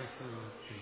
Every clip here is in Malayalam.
ശാശ്വതമൂർത്തി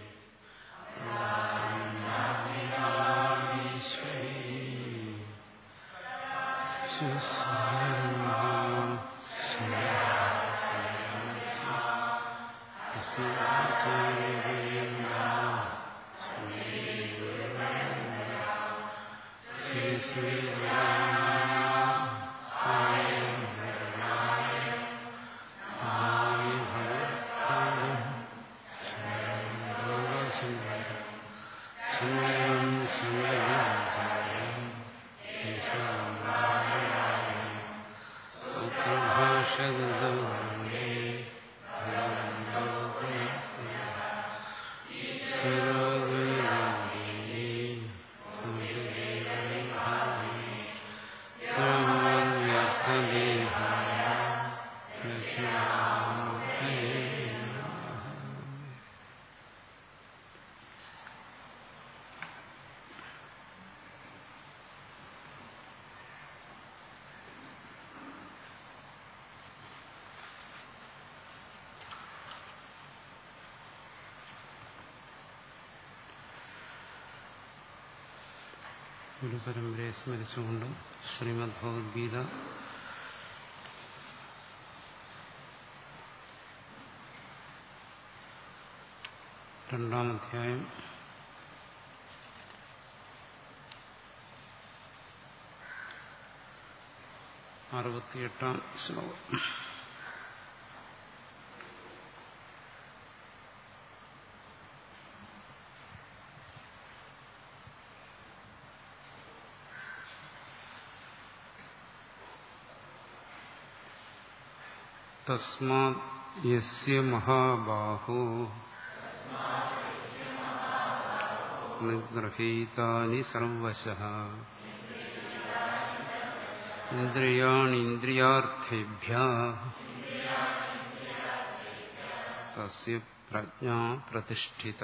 ഗുരുപരമ്പരയെ സ്മരിച്ചുകൊണ്ട് ശ്രീമദ് ഭഗവത്ഗീത രണ്ടാം അധ്യായം അറുപത്തിയെട്ടാം ശ്ലോകം തസ്മാത് യസ്യ മഹാബാഹോ നിഗ്രഹീതാനി സർവശഃ ഇന്ദ്രിയാണിന്ദ്രിയാർത്ഥേഭ്യ തസ്യ പ്രജ്ഞാ പ്രതിഷ്ഠിത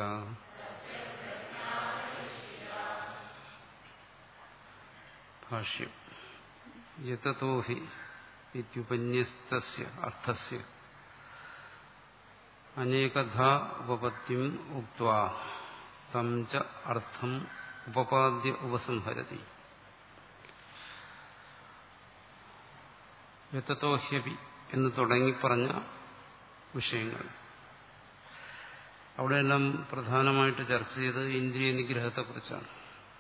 ഭാഷ്യം യതോ ഹി ഇത്യുപന്യസ്തസ്യ അർത്ഥസ്യ അനേകധാ ഉപപത്തിം ഉക്വാ തം ച അർത്ഥം ഉപപാദ്യ ഉപസംഹരതി യത്തത്തോഹ്യപി എന്ന് തുടങ്ങി പറഞ്ഞ വിഷയങ്ങൾ അവിടെയെല്ലാം പ്രധാനമായിട്ട് ചർച്ച ചെയ്തത് ഇന്ദ്രിയ നിഗ്രഹത്തെക്കുറിച്ചാണ്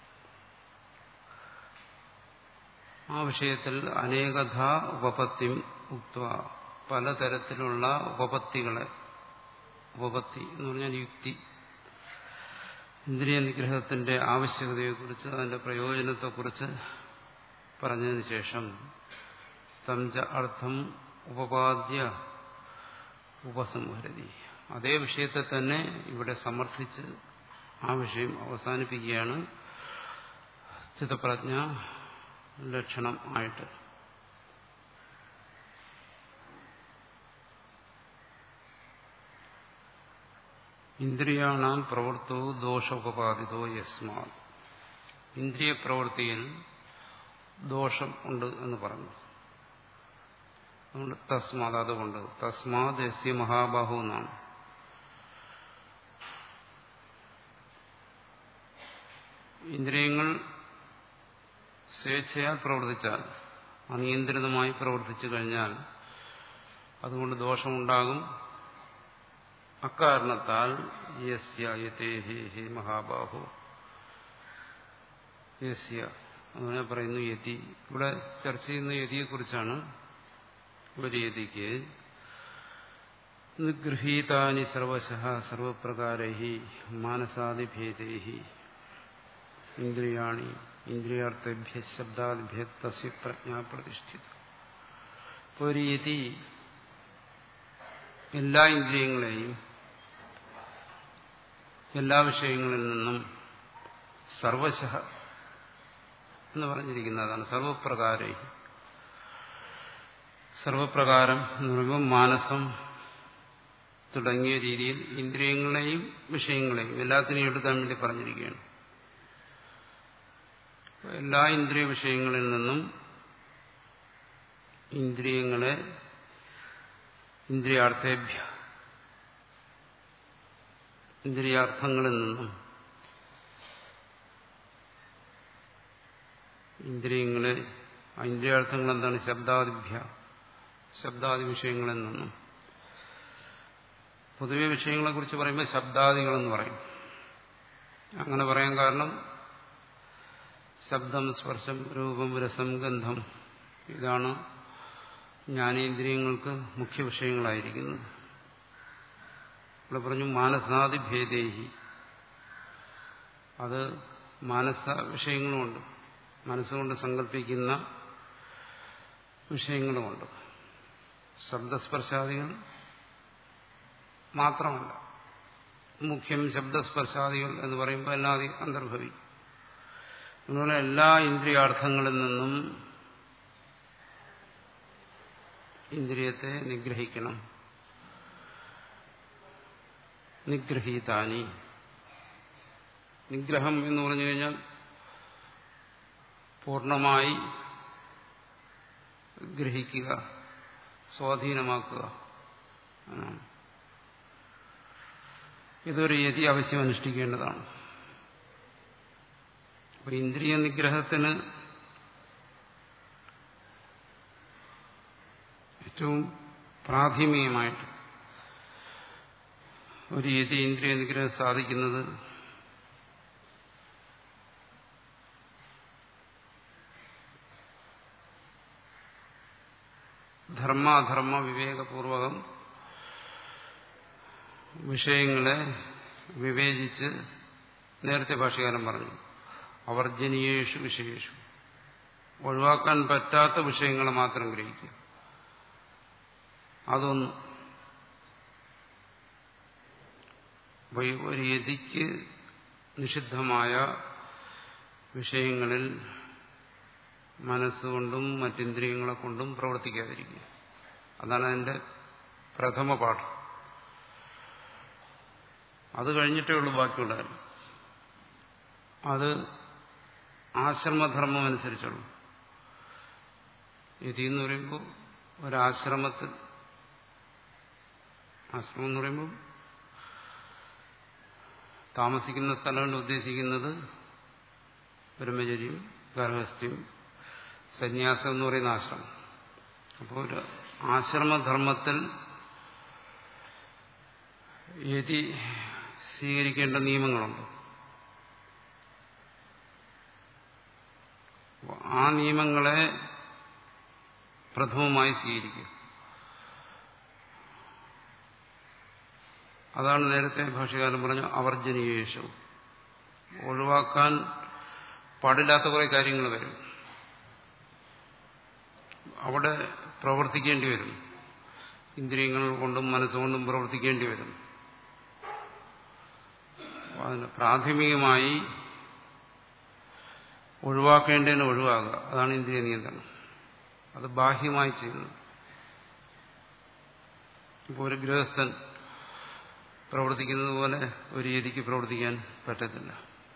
ആ വിഷയത്തിൽ അനേകഥ ഉപപത്തിം ഉക്വ പലതരത്തിലുള്ള ഉപപത്തികളെ ഉപപത്തി എന്ന് പറഞ്ഞാൽ യുക്തി ഇന്ദ്രിയ നിഗ്രഹത്തിന്റെ ആവശ്യകതയെക്കുറിച്ച് അതിന്റെ പ്രയോജനത്തെക്കുറിച്ച് പറഞ്ഞതിന് ശേഷം തഞ്ച അർത്ഥം ഉപപാദ്യ ഉപസംഹരതി അതേ വിഷയത്തെ തന്നെ ഇവിടെ സമർത്ഥിച്ച് ആ വിഷയം അവസാനിപ്പിക്കുകയാണ് ചിത്തപ്രജ്ഞ ലക്ഷണം ആയിട്ട് ഇന്ദ്രിയാണാം പ്രവൃത്തോ ദോഷോപപാദിതോ യസ്മാ ഇന്ദ്രിയ പ്രവൃത്തിയിൽ ദോഷം ഉണ്ട് എന്ന് പറഞ്ഞു അതുകൊണ്ട് തസ്മാത് അതുകൊണ്ട് തസ്മാത് യസ്യ മഹാബാഹു എന്നാണ് ഇന്ദ്രിയങ്ങൾ സ്വേച്ഛയാൽ പ്രവർത്തിച്ചാൽ അനിയന്ത്രിതമായി പ്രവർത്തിച്ചു കഴിഞ്ഞാൽ അതുകൊണ്ട് ദോഷമുണ്ടാകും അക്കാരണത്താൽ യസ്യ യതേഹി ഹി മഹാബാഹു യസ്യ അങ്ങനെ പറയുന്നു യതി ഇവിടെ ചർച്ച ചെയ്യുന്ന യതിയെക്കുറിച്ചാണ് ഒരു യതിക്ക് നിഗൃഹീതാനി സർവശ സർവപ്രകാരൈ മാനസാദിഭേദൈ ഇന്ദ്രിയാണി ഇന്ദ്രിയാർത്ഥഭ്യ ശബ്ദാദിഭ്യ തസ്യ പ്രജ്ഞാ പ്രതിഷ്ഠിത ഒരു യതി എല്ലാ ഇന്ദ്രിയങ്ങളെയും എല്ലാ വിഷയങ്ങളിൽ നിന്നും സർവശ എന്ന് പറഞ്ഞിരിക്കുന്നതാണ് സർവപ്രകാരേ സർവപ്രകാരം എന്ന് പറയുമ്പോൾ മാനസം തുടങ്ങിയ രീതിയിൽ ഇന്ദ്രിയങ്ങളെയും വിഷയങ്ങളെയും എല്ലാത്തിനെയും എടുക്കാൻ വേണ്ടി പറഞ്ഞിരിക്കുകയാണ് എല്ലാ ഇന്ദ്രിയ വിഷയങ്ങളിൽ നിന്നും ഇന്ദ്രിയങ്ങളെ ഇന്ദ്രിയാർത്ഥേഭ്യ ഇന്ദ്രിയാർത്ഥങ്ങളിൽ നിന്നും ഇന്ദ്രിയങ്ങളെ ആ ഇന്ദ്രിയാർത്ഥങ്ങൾ എന്താണ് ശബ്ദാദിഭ്യ ശബ്ദാദി വിഷയങ്ങളിൽ നിന്നും പൊതുവെ വിഷയങ്ങളെ കുറിച്ച് പറയുമ്പോൾ ശബ്ദാദികളെന്ന് പറയും അങ്ങനെ പറയാൻ കാരണം ശബ്ദം സ്പർശം രൂപം രസം ഗന്ധം ഇതാണ് ജ്ഞാനേന്ദ്രിയങ്ങൾക്ക് മുഖ്യ വിഷയങ്ങളായിരിക്കുന്നത് ഇവിടെ പറഞ്ഞു മാനസാദിഭേദേഹി അത് മാനസ വിഷയങ്ങളുമുണ്ട് മനസ്സുകൊണ്ട് സങ്കല്പിക്കുന്ന വിഷയങ്ങളുമുണ്ട് ശബ്ദസ്പർശാദികൾ മാത്രമല്ല മുഖ്യം ശബ്ദസ്പർശാദികൾ എന്ന് പറയുമ്പോൾ എല്ലാതി അന്തർഭവിക്കും അതുപോലെ എല്ലാ ഇന്ദ്രിയാർത്ഥങ്ങളിൽ നിന്നും ഇന്ദ്രിയത്തെ നിഗ്രഹിക്കണം നിഗ്രഹീതാനി നിഗ്രഹം എന്ന് പറഞ്ഞു കഴിഞ്ഞാൽ പൂർണ്ണമായി ഗ്രഹിക്കുക സ്വാധീനമാക്കുക എന്നാണ് ഇതൊരു യതി ആവശ്യം അനുഷ്ഠിക്കേണ്ടതാണ് അപ്പൊ ഇന്ദ്രിയ നിഗ്രഹത്തിന് ഏറ്റവും പ്രാഥമികമായിട്ട് ഒരു യതി ഇന്ദ്രിയ നിഗ്രഹം സാധിക്കുന്നത് ധർമാധർമ്മ വിവേകപൂർവകം വിഷയങ്ങളെ വിവേചിച്ച് നേരത്തെ ഭാഷകാരൻ പറഞ്ഞു അവർജനീയേഷു വിഷയേഷു ഒഴിവാക്കാൻ പറ്റാത്ത വിഷയങ്ങളെ മാത്രം ഗ്രഹിക്കുക അതൊന്ന് ഒരു യതിക്ക് നിഷിദ്ധമായ വിഷയങ്ങളിൽ മനസ്സുകൊണ്ടും മറ്റിന്ദ്രിയങ്ങളെ കൊണ്ടും പ്രവർത്തിക്കാതിരിക്കുക അതാണ് അതിന്റെ പ്രഥമ പാഠം അത് കഴിഞ്ഞിട്ടേ ഉള്ളൂ ബാക്കിയുള്ള കാര്യം അത് ആശ്രമധർമ്മം അനുസരിച്ചുള്ളൂ യതി എന്ന് പറയുമ്പോൾ ഒരാശ്രമത്തിൽ ആശ്രമം എന്ന് പറയുമ്പോൾ താമസിക്കുന്ന സ്ഥലം കൊണ്ട് ഉദ്ദേശിക്കുന്നത് ബ്രഹ്മചര്യം ഗർഭസ്ഥ്യം സന്യാസം എന്ന് പറയുന്ന ആശ്രമം അപ്പോൾ ഒരു ആശ്രമധർമ്മത്തിൽ യതി സ്വീകരിക്കേണ്ട നിയമങ്ങളുണ്ട് ആ നിയമങ്ങളെ പ്രഥമമായി സ്വീകരിക്കുക അതാണ് നേരത്തെ ഭാഷകാരൻ പറഞ്ഞു അവർജനീയേഷു ഒഴിവാക്കാൻ പാടില്ലാത്ത കുറെ കാര്യങ്ങൾ വരും അവിടെ പ്രവർത്തിക്കേണ്ടി വരും ഇന്ദ്രിയങ്ങൾ കൊണ്ടും മനസ്സുകൊണ്ടും പ്രവർത്തിക്കേണ്ടി വരും അതിന് പ്രാഥമികമായി ഒഴിവാക്കേണ്ടതിന് ഒഴിവാകുക അതാണ് ഇന്ദ്രിയ നിയന്ത്രണം അത് ബാഹ്യമായി ചെയ്യുന്നത് ഇപ്പോൾ ഒരു ഗൃഹസ്ഥൻ പ്രവർത്തിക്കുന്നത് പോലെ ഒരു രീതിക്ക് പ്രവർത്തിക്കാൻ പറ്റത്തില്ല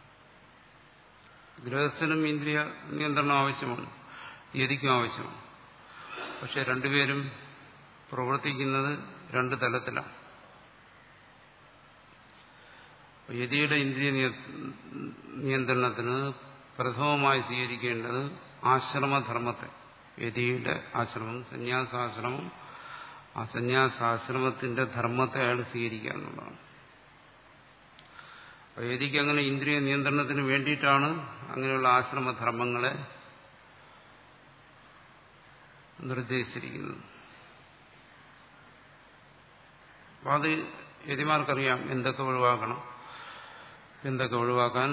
ഗൃഹസ്ഥനും ഇന്ദ്രിയ നിയന്ത്രണം ആവശ്യമാണ് യതിക്കും ആവശ്യമാണ് പക്ഷെ രണ്ടുപേരും പ്രവർത്തിക്കുന്നത് രണ്ട് തലത്തിലാണ് യതിയുടെ ഇന്ദ്രിയ നിയന്ത്രണത്തിന് പ്രഥമമായി സ്വീകരിക്കേണ്ടത് ആശ്രമധർമ്മത്തെ യതിയുടെ ആശ്രമം സന്യാസാശ്രമം ആ സന്യാസാശ്രമത്തിന്റെ ധർമ്മത്തെ അയാൾ സ്വീകരിക്കുക എന്നുള്ളതാണ് യതിക്ക് അങ്ങനെ ഇന്ദ്രിയ നിയന്ത്രണത്തിന് വേണ്ടിയിട്ടാണ് അങ്ങനെയുള്ള ആശ്രമധർമ്മങ്ങളെ നിർദ്ദേശിച്ചിരിക്കുന്നത് അപ്പം അത് യതിമാർക്കറിയാം എന്തൊക്കെ ഒഴിവാക്കണം എന്തൊക്കെ ഒഴിവാക്കാൻ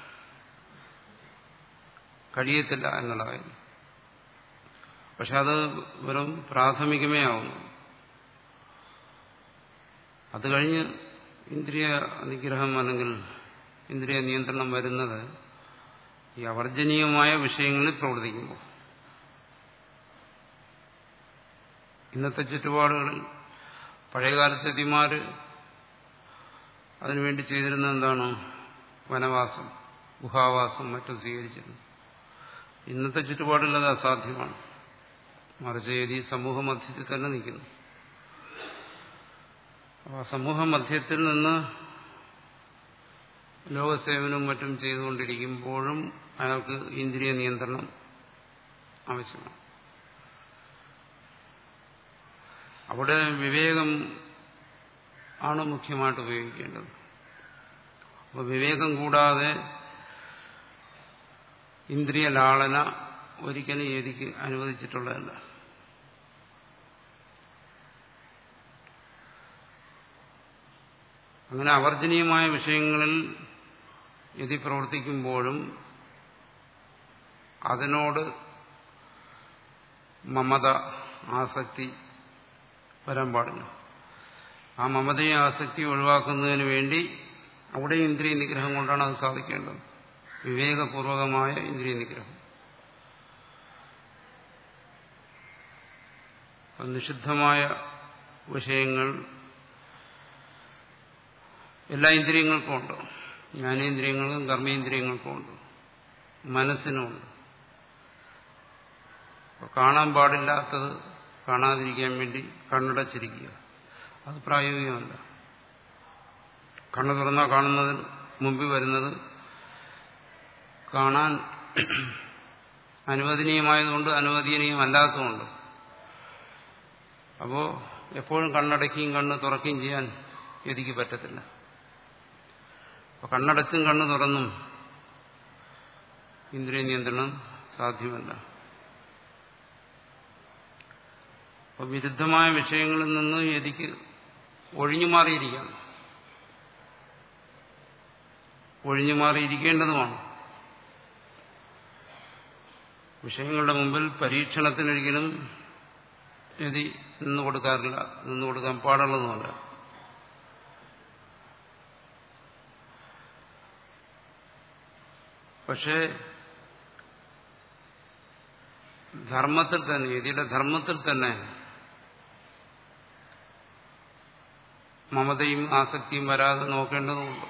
കഴിയത്തില്ല എന്നുള്ള കാര്യം പക്ഷെ അത് വെറും പ്രാഥമികമേ ആവുന്നു അത് കഴിഞ്ഞ് ഇന്ദ്രിയ നിഗ്രഹം അല്ലെങ്കിൽ ഇന്ദ്രിയ നിയന്ത്രണം വരുന്നത് ഈ അവർജനീയമായ വിഷയങ്ങളിൽ പ്രവർത്തിക്കുമ്പോൾ ഇന്നത്തെ ചുറ്റുപാടുകളിൽ പഴയകാലത്തെത്തിമാര് അതിനുവേണ്ടി ചെയ്തിരുന്ന എന്താണ് വനവാസം ഗുഹാവാസം മറ്റും സ്വീകരിച്ചിരുന്നു ഇന്നത്തെ ചുറ്റുപാടിൽ അത് അസാധ്യമാണ് മറിച്ച് ഏത് ഈ സമൂഹ മധ്യത്തിൽ തന്നെ നിൽക്കുന്നു അപ്പോൾ ആ സമൂഹ മധ്യത്തിൽ നിന്ന് ലോകസേവനവും മറ്റും ചെയ്തുകൊണ്ടിരിക്കുമ്പോഴും അയാൾക്ക് ഇന്ദ്രിയ നിയന്ത്രണം ആവശ്യമാണ് അവിടെ വിവേകം ആണ് മുഖ്യമായിട്ട് ഉപയോഗിക്കേണ്ടത് അപ്പോൾ വിവേകം കൂടാതെ ഇന്ദ്രിയ ലാളന ഒരിക്കലും ഏതിക്ക് അനുവദിച്ചിട്ടുള്ളതല്ല അങ്ങനെ അവർജനീയമായ വിഷയങ്ങളിൽ യതി പ്രവർത്തിക്കുമ്പോഴും അതിനോട് മമത ആസക്തി വരാൻ പാടില്ല ആ മമതയും ആസക്തിയും ഒഴിവാക്കുന്നതിന് വേണ്ടി അവിടെ ഇന്ദ്രിയ നിഗ്രഹം കൊണ്ടാണ് അത് സാധിക്കേണ്ടത് വിവേകപൂർവകമായ ഇന്ദ്രിയ നിഗ്രഹം നിഷിദ്ധമായ വിഷയങ്ങൾ എല്ലാ ഇന്ദ്രിയങ്ങൾക്കും ഉണ്ട് ജ്ഞാനേന്ദ്രിയങ്ങൾക്കും കർമ്മേന്ദ്രിയങ്ങൾക്കും ഉണ്ട് മനസ്സിനുമുണ്ട് കാണാൻ പാടില്ലാത്തത് കാണാതിരിക്കാൻ വേണ്ടി കണ്ണടച്ചിരിക്കുക അത് പ്രായോഗികമല്ല കണ്ണു തുറന്നാൽ കാണുന്നതിന് മുമ്പിൽ വരുന്നത് കാണാൻ അനുവദനീയമായതുകൊണ്ട് അനുവദനീയമല്ലാത്തതുകൊണ്ട് അപ്പോൾ എപ്പോഴും കണ്ണടയ്ക്കുകയും കണ്ണ് തുറക്കുകയും ചെയ്യാൻ എനിക്ക് പറ്റത്തില്ല അപ്പോൾ കണ്ണടച്ചും കണ്ണ് തുറന്നും ഇന്ദ്രിയ നിയന്ത്രണം സാധ്യമല്ല അപ്പോൾ വിരുദ്ധമായ വിഷയങ്ങളിൽ നിന്ന് എനിക്ക് ഒഴിഞ്ഞു മാറിയിരിക്കണം ഒഴിഞ്ഞു മാറിയിരിക്കേണ്ടതുമാണ് വിഷയങ്ങളുടെ മുമ്പിൽ പരീക്ഷണത്തിനൊരിക്കലും എതി നിന്ന് കൊടുക്കാറില്ല നിന്ന് കൊടുക്കാൻ പാടുള്ളതുമല്ല പക്ഷേ ധർമ്മത്തിൽ തന്നെ യതിയുടെ ധർമ്മത്തിൽ തന്നെ മമതയും ആസക്തിയും വരാതെ നോക്കേണ്ടതുണ്ട്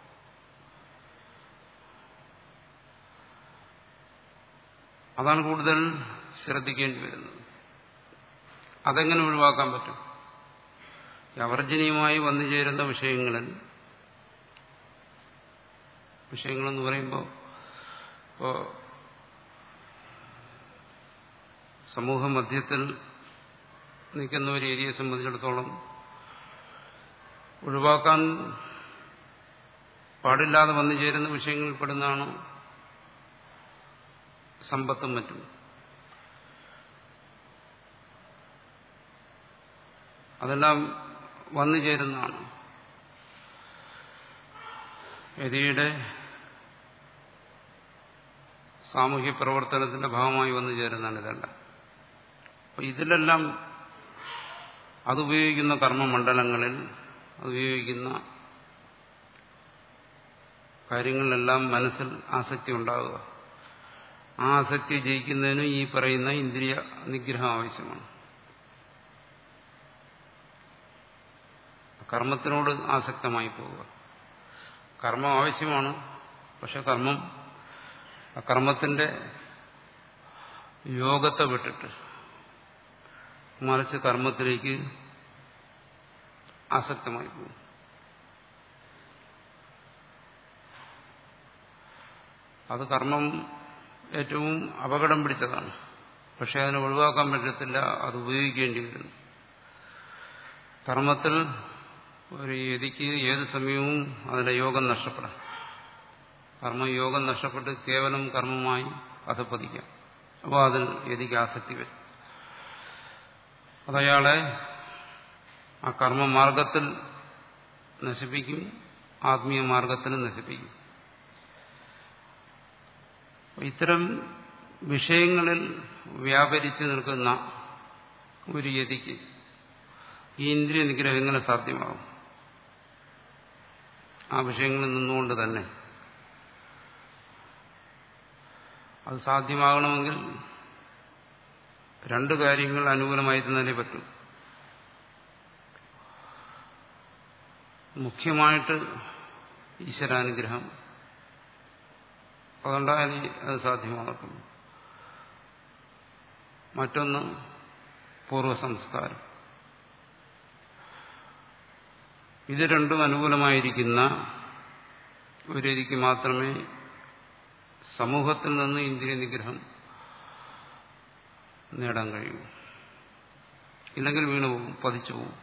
അതാണ് കൂടുതൽ ശ്രദ്ധിക്കേണ്ടി വരുന്നത് അതെങ്ങനെ ഒഴിവാക്കാൻ പറ്റും അവർജനീയമായി വന്നു ചേരുന്ന വിഷയങ്ങളിൽ വിഷയങ്ങളെന്ന് പറയുമ്പോൾ ഇപ്പോൾ സമൂഹ മധ്യത്തിൽ നിൽക്കുന്ന ഒരു ഏരിയയെ സംബന്ധിച്ചിടത്തോളം ഒഴിവാക്കാൻ പാടില്ലാതെ വന്നു ചേരുന്ന വിഷയങ്ങളിൽ പെടുന്നതാണ് സമ്പത്തും മറ്റും അതെല്ലാം വന്നു ചേരുന്നതാണ് യതിയുടെ സാമൂഹ്യ പ്രവർത്തനത്തിന്റെ ഭാഗമായി വന്നു ചേരുന്നതാണ് ഇതെല്ലാം അപ്പൊ ഇതിലെല്ലാം അതുപയോഗിക്കുന്ന കർമ്മമണ്ഡലങ്ങളിൽ അതുപയോഗിക്കുന്ന കാര്യങ്ങളിലെല്ലാം മനസ്സിൽ ആസക്തി ഉണ്ടാകുക ആ ആസക്തി ജയിക്കുന്നതിനും ഈ പറയുന്ന ഇന്ദ്രിയ നിഗ്രഹം ആവശ്യമാണ് കർമ്മത്തിനോട് ആസക്തമായി പോവുക കർമ്മം ആവശ്യമാണ് പക്ഷെ കർമ്മം ആ കർമ്മത്തിന്റെ യോഗത്തെ വിട്ടിട്ട് മറിച്ച് കർമ്മത്തിലേക്ക് ആസക്തമായി പോകും അത് കർമ്മം ഏറ്റവും അപകടം പിടിച്ചതാണ് പക്ഷെ അതിനെ ഒഴിവാക്കാൻ പറ്റത്തില്ല അത് ഉപയോഗിക്കേണ്ടി വരുന്നു കർമ്മത്തിൽ ഒരു യതിക്ക് ഏത് സമയവും അതിന്റെ യോഗം നഷ്ടപ്പെടാം കർമ്മയോഗം നഷ്ടപ്പെട്ട് കേവലം കർമ്മമായി അധപ്പതിക്കാം അപ്പോൾ അതിൽ യതിക്ക് ആസക്തി വരും അതയാളെ ആ കർമ്മമാർഗത്തിൽ നശിപ്പിക്കും ആത്മീയ മാർഗത്തിലും നശിപ്പിക്കും ഇത്തരം വിഷയങ്ങളിൽ വ്യാപരിച്ചു നിൽക്കുന്ന ഒരു യതിക്ക് ഈ ഇന്ദ്രിയ നിഗ്രഹം എങ്ങനെ സാധ്യമാകും ആ വിഷയങ്ങളിൽ നിന്നുകൊണ്ട് തന്നെ അത് സാധ്യമാകണമെങ്കിൽ രണ്ട് കാര്യങ്ങൾ അനുകൂലമായിരുന്നതിനെ പറ്റും മുഖ്യമായിട്ട് ഈശ്വരാനുഗ്രഹം അതുകൊണ്ടാണ് അത് സാധ്യമാകുന്നു മറ്റൊന്ന് പൂർവ്വസംസ്കാരം ഇത് രണ്ടും അനുകൂലമായിരിക്കുന്ന ഒരു രീതിക്ക് മാത്രമേ സമൂഹത്തിൽ നിന്ന് ഇന്ദ്രിയ നിഗ്രഹം നേടാൻ കഴിയൂ ഇല്ലെങ്കിൽ വീണു പോകും പതിച്ചു പോകും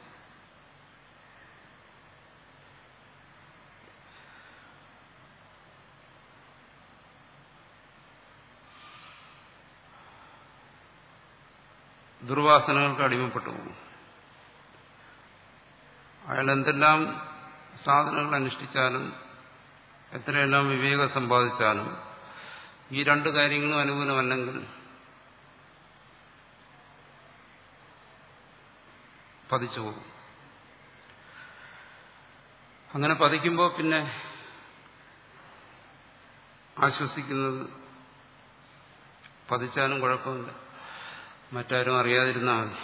ദുർവാസനകൾക്ക് അടിമപ്പെട്ടു പോകും അയാൾ എന്തെല്ലാം സാധനങ്ങൾ അനുഷ്ഠിച്ചാലും എത്രയെല്ലാം വിവേകം സമ്പാദിച്ചാലും ഈ രണ്ട് കാര്യങ്ങളും അനുകൂലമല്ലെങ്കിൽ പതിച്ചു പോകും അങ്ങനെ പതിക്കുമ്പോൾ പിന്നെ ആശ്വസിക്കുന്നത് പതിച്ചാലും കുഴപ്പമില്ല മറ്റാരും അറിയാതിരുന്നാൽ മതി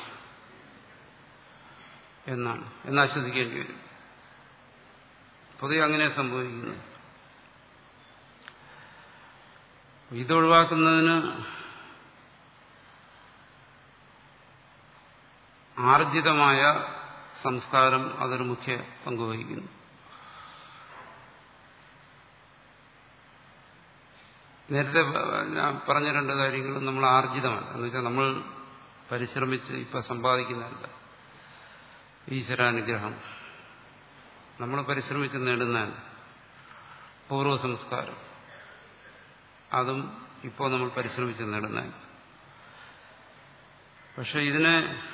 എന്നാണ് എന്നാശ്വസിക്കേണ്ടി വരും പൊതുവെ അങ്ങനെ സംഭവിക്കുന്നു ഇതൊഴിവാക്കുന്നതിന് ആർജിതമായ സംസ്കാരം അതൊരു മുഖ്യ പങ്കുവഹിക്കുന്നു നേരത്തെ ഞാൻ പറഞ്ഞ രണ്ട് കാര്യങ്ങളും നമ്മൾ ആർജിതമല്ല എന്ന് വെച്ചാൽ നമ്മൾ പരിശ്രമിച്ച് ഇപ്പൊ സമ്പാദിക്കുന്നതല്ല ഈശ്വരാനുഗ്രഹം നമ്മൾ പരിശ്രമിച്ച് നേടുന്ന പൂർവ്വ സംസ്കാരം അതും ഇപ്പോൾ നമ്മൾ പരിശ്രമിച്ച് നേടുന്ന പക്ഷെ ഇതിനെ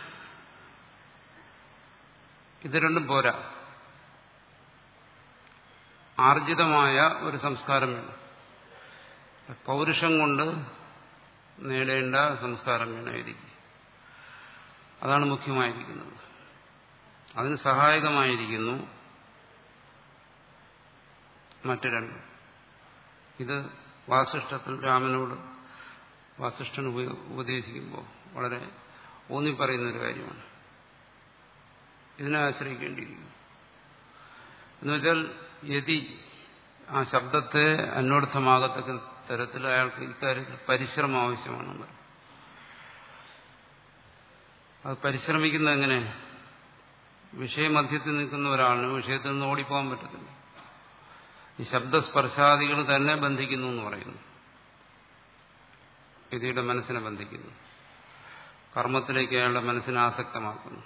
ഇത് രണ്ടും പോരാ ആർജിതമായ ഒരു സംസ്കാരം വേണം പൗരുഷം കൊണ്ട് നേടേണ്ട സംസ്കാരം വേണം എനിക്ക് അതാണ് മുഖ്യമായിരിക്കുന്നത് അതിന് സഹായകമായിരിക്കുന്നു മറ്റു രണ്ടും ഇത് വാസിഷ്ഠത്തിൽ രാമനോട് വാസിഷ്ഠൻ ഉപദേശിക്കുമ്പോൾ വളരെ ഊന്നി പറയുന്ന ഒരു കാര്യമാണ് ഇതിനെ ആശ്രയിക്കേണ്ടിയിരിക്കുന്നു എന്നുവെച്ചാൽ യതി ആ ശബ്ദത്തെ അന്വർത്ഥമാകത്തക്ക തരത്തിൽ അയാൾക്ക് ഇക്കാര്യത്തിൽ പരിശ്രമം ആവശ്യമാണെന്ന് അത് പരിശ്രമിക്കുന്നത് എങ്ങനെ വിഷയമധ്യത്തിൽ നിൽക്കുന്ന ഒരാളിന് വിഷയത്തിൽ നിന്ന് ഓടിപ്പോകാൻ പറ്റത്തില്ല ഈ ശബ്ദസ്പർശാദികൾ തന്നെ ബന്ധിക്കുന്നു എന്ന് പറയുന്നു ഇതിയുടെ മനസ്സിനെ ബന്ധിക്കുന്നു കർമ്മത്തിലേക്ക് അയാളുടെ മനസ്സിനെ ആസക്തമാക്കുന്നു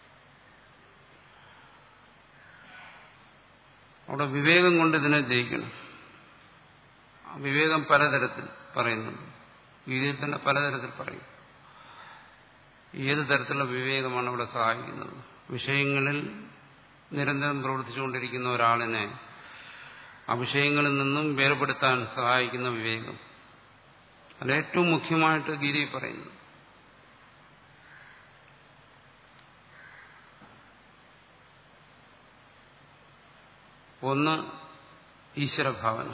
അവിടെ വിവേകം കൊണ്ട് ഇതിനെ ജയിക്കണം വിവേകം പലതരത്തിൽ പറയുന്നുണ്ട് ഗീതയിൽ തന്നെ പലതരത്തിൽ പറയും ഏത് തരത്തിലുള്ള വിവേകമാണ് അവിടെ സഹായിക്കുന്നത് വിഷയങ്ങളിൽ നിരന്തരം പ്രവർത്തിച്ചുകൊണ്ടിരിക്കുന്ന ഒരാളിനെ ആ വിഷയങ്ങളിൽ നിന്നും വേർപെടുത്താൻ സഹായിക്കുന്ന വിവേകം അത് ഏറ്റവും മുഖ്യമായിട്ട് ഗീതയിൽ പറയുന്നു ഒന്ന് ഈശ്വരഭാവന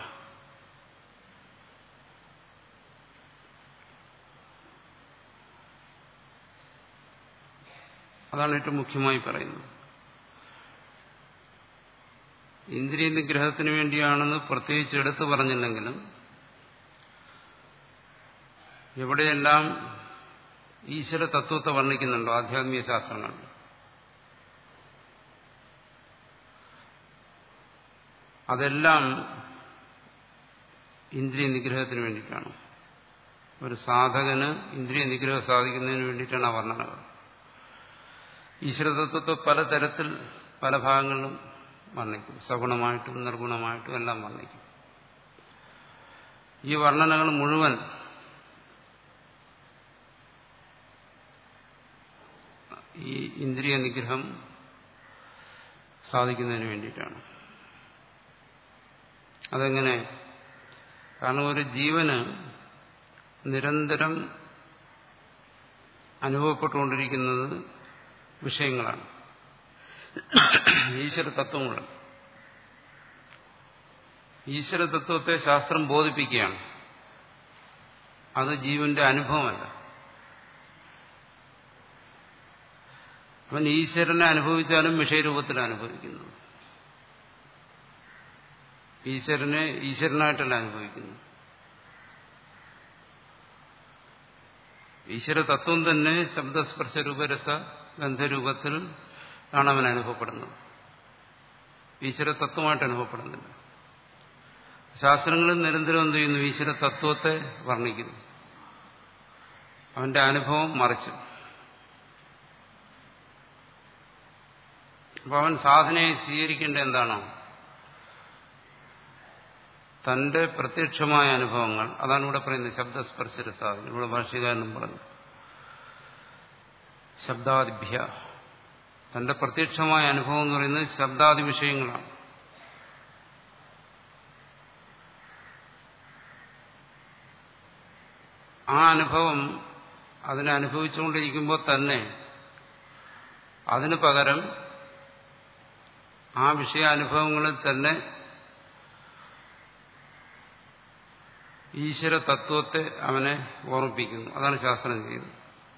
അതാണ് ഏറ്റവും മുഖ്യമായി പറയുന്നത് ഇന്ദ്രിയ നിഗ്രഹത്തിന് വേണ്ടിയാണെന്ന് പ്രത്യേകിച്ച് എടുത്തു പറഞ്ഞില്ലെങ്കിലും എവിടെയെല്ലാം ഈശ്വര തത്വത്തെ വർണ്ണിക്കുന്നുണ്ടോ ആധ്യാത്മിക ശാസ്ത്രങ്ങൾ അതെല്ലാം ഇന്ദ്രിയ നിഗ്രഹത്തിന് വേണ്ടിയിട്ടാണ് ഒരു സാധകന് ഇന്ദ്രിയ നിഗ്രഹം സാധിക്കുന്നതിന് വേണ്ടിയിട്ടാണ് ആ വർണ്ണനകൾ ഈശ്വരതത്വത്തെ പലതരത്തിൽ പല ഭാഗങ്ങളിലും വർണ്ണിക്കും സഗുണമായിട്ടും നിർഗുണമായിട്ടും എല്ലാം വർണ്ണിക്കും ഈ വർണ്ണനകൾ മുഴുവൻ ഈ ഇന്ദ്രിയ നിഗ്രഹം സാധിക്കുന്നതിന് വേണ്ടിയിട്ടാണ് അതെങ്ങനെ കാരണം ഒരു ജീവന് നിരന്തരം അനുഭവപ്പെട്ടുകൊണ്ടിരിക്കുന്നത് വിഷയങ്ങളാണ് ഈശ്വര തത്വങ്ങളാണ് ഈശ്വര തത്വത്തെ ശാസ്ത്രം ബോധിപ്പിക്കുകയാണ് അത് ജീവന്റെ അനുഭവമല്ല അവൻ ഈശ്വരനെ അനുഭവിച്ചാലും വിഷയരൂപത്തിൽ അനുഭവിക്കുന്നു ഈശ്വരനെ ഈശ്വരനായിട്ടല്ല അനുഭവിക്കുന്നു ഈശ്വര തത്വം തന്നെ ശബ്ദസ്പർശ രൂപരസ ഗന്ധരൂപത്തിൽ ആണ് അവൻ അനുഭവപ്പെടുന്നത് ഈശ്വര തത്വമായിട്ട് അനുഭവപ്പെടുന്നില്ല ശാസ്ത്രങ്ങളിൽ നിരന്തരം എന്ത് ചെയ്യുന്നു ഈശ്വര തത്വത്തെ വർണ്ണിക്കുന്നു അവന്റെ അനുഭവം മറിച്ചു അപ്പൊ അവൻ സാധനയെ സ്വീകരിക്കേണ്ട എന്താണോ തന്റെ പ്രത്യക്ഷമായ അനുഭവങ്ങൾ അതാണ് ഇവിടെ പറയുന്നത് ശബ്ദസ്പർശര സാധനം ഇവിടെ ഭാഷ്യകാരനും പറഞ്ഞു ശബ്ദാദിഭ്യ തന്റെ പ്രത്യക്ഷമായ അനുഭവം എന്ന് പറയുന്നത് ശബ്ദാദി വിഷയങ്ങളാണ് ആ അനുഭവം അതിനെ അനുഭവിച്ചുകൊണ്ടിരിക്കുമ്പോൾ തന്നെ അതിന് പകരം ആ വിഷയാനുഭവങ്ങളിൽ തന്നെ ഈശ്വര തത്വത്തെ അവനെ ഓർമ്മിപ്പിക്കുന്നു അതാണ് ശാസ്ത്രം ചെയ്യുന്നത്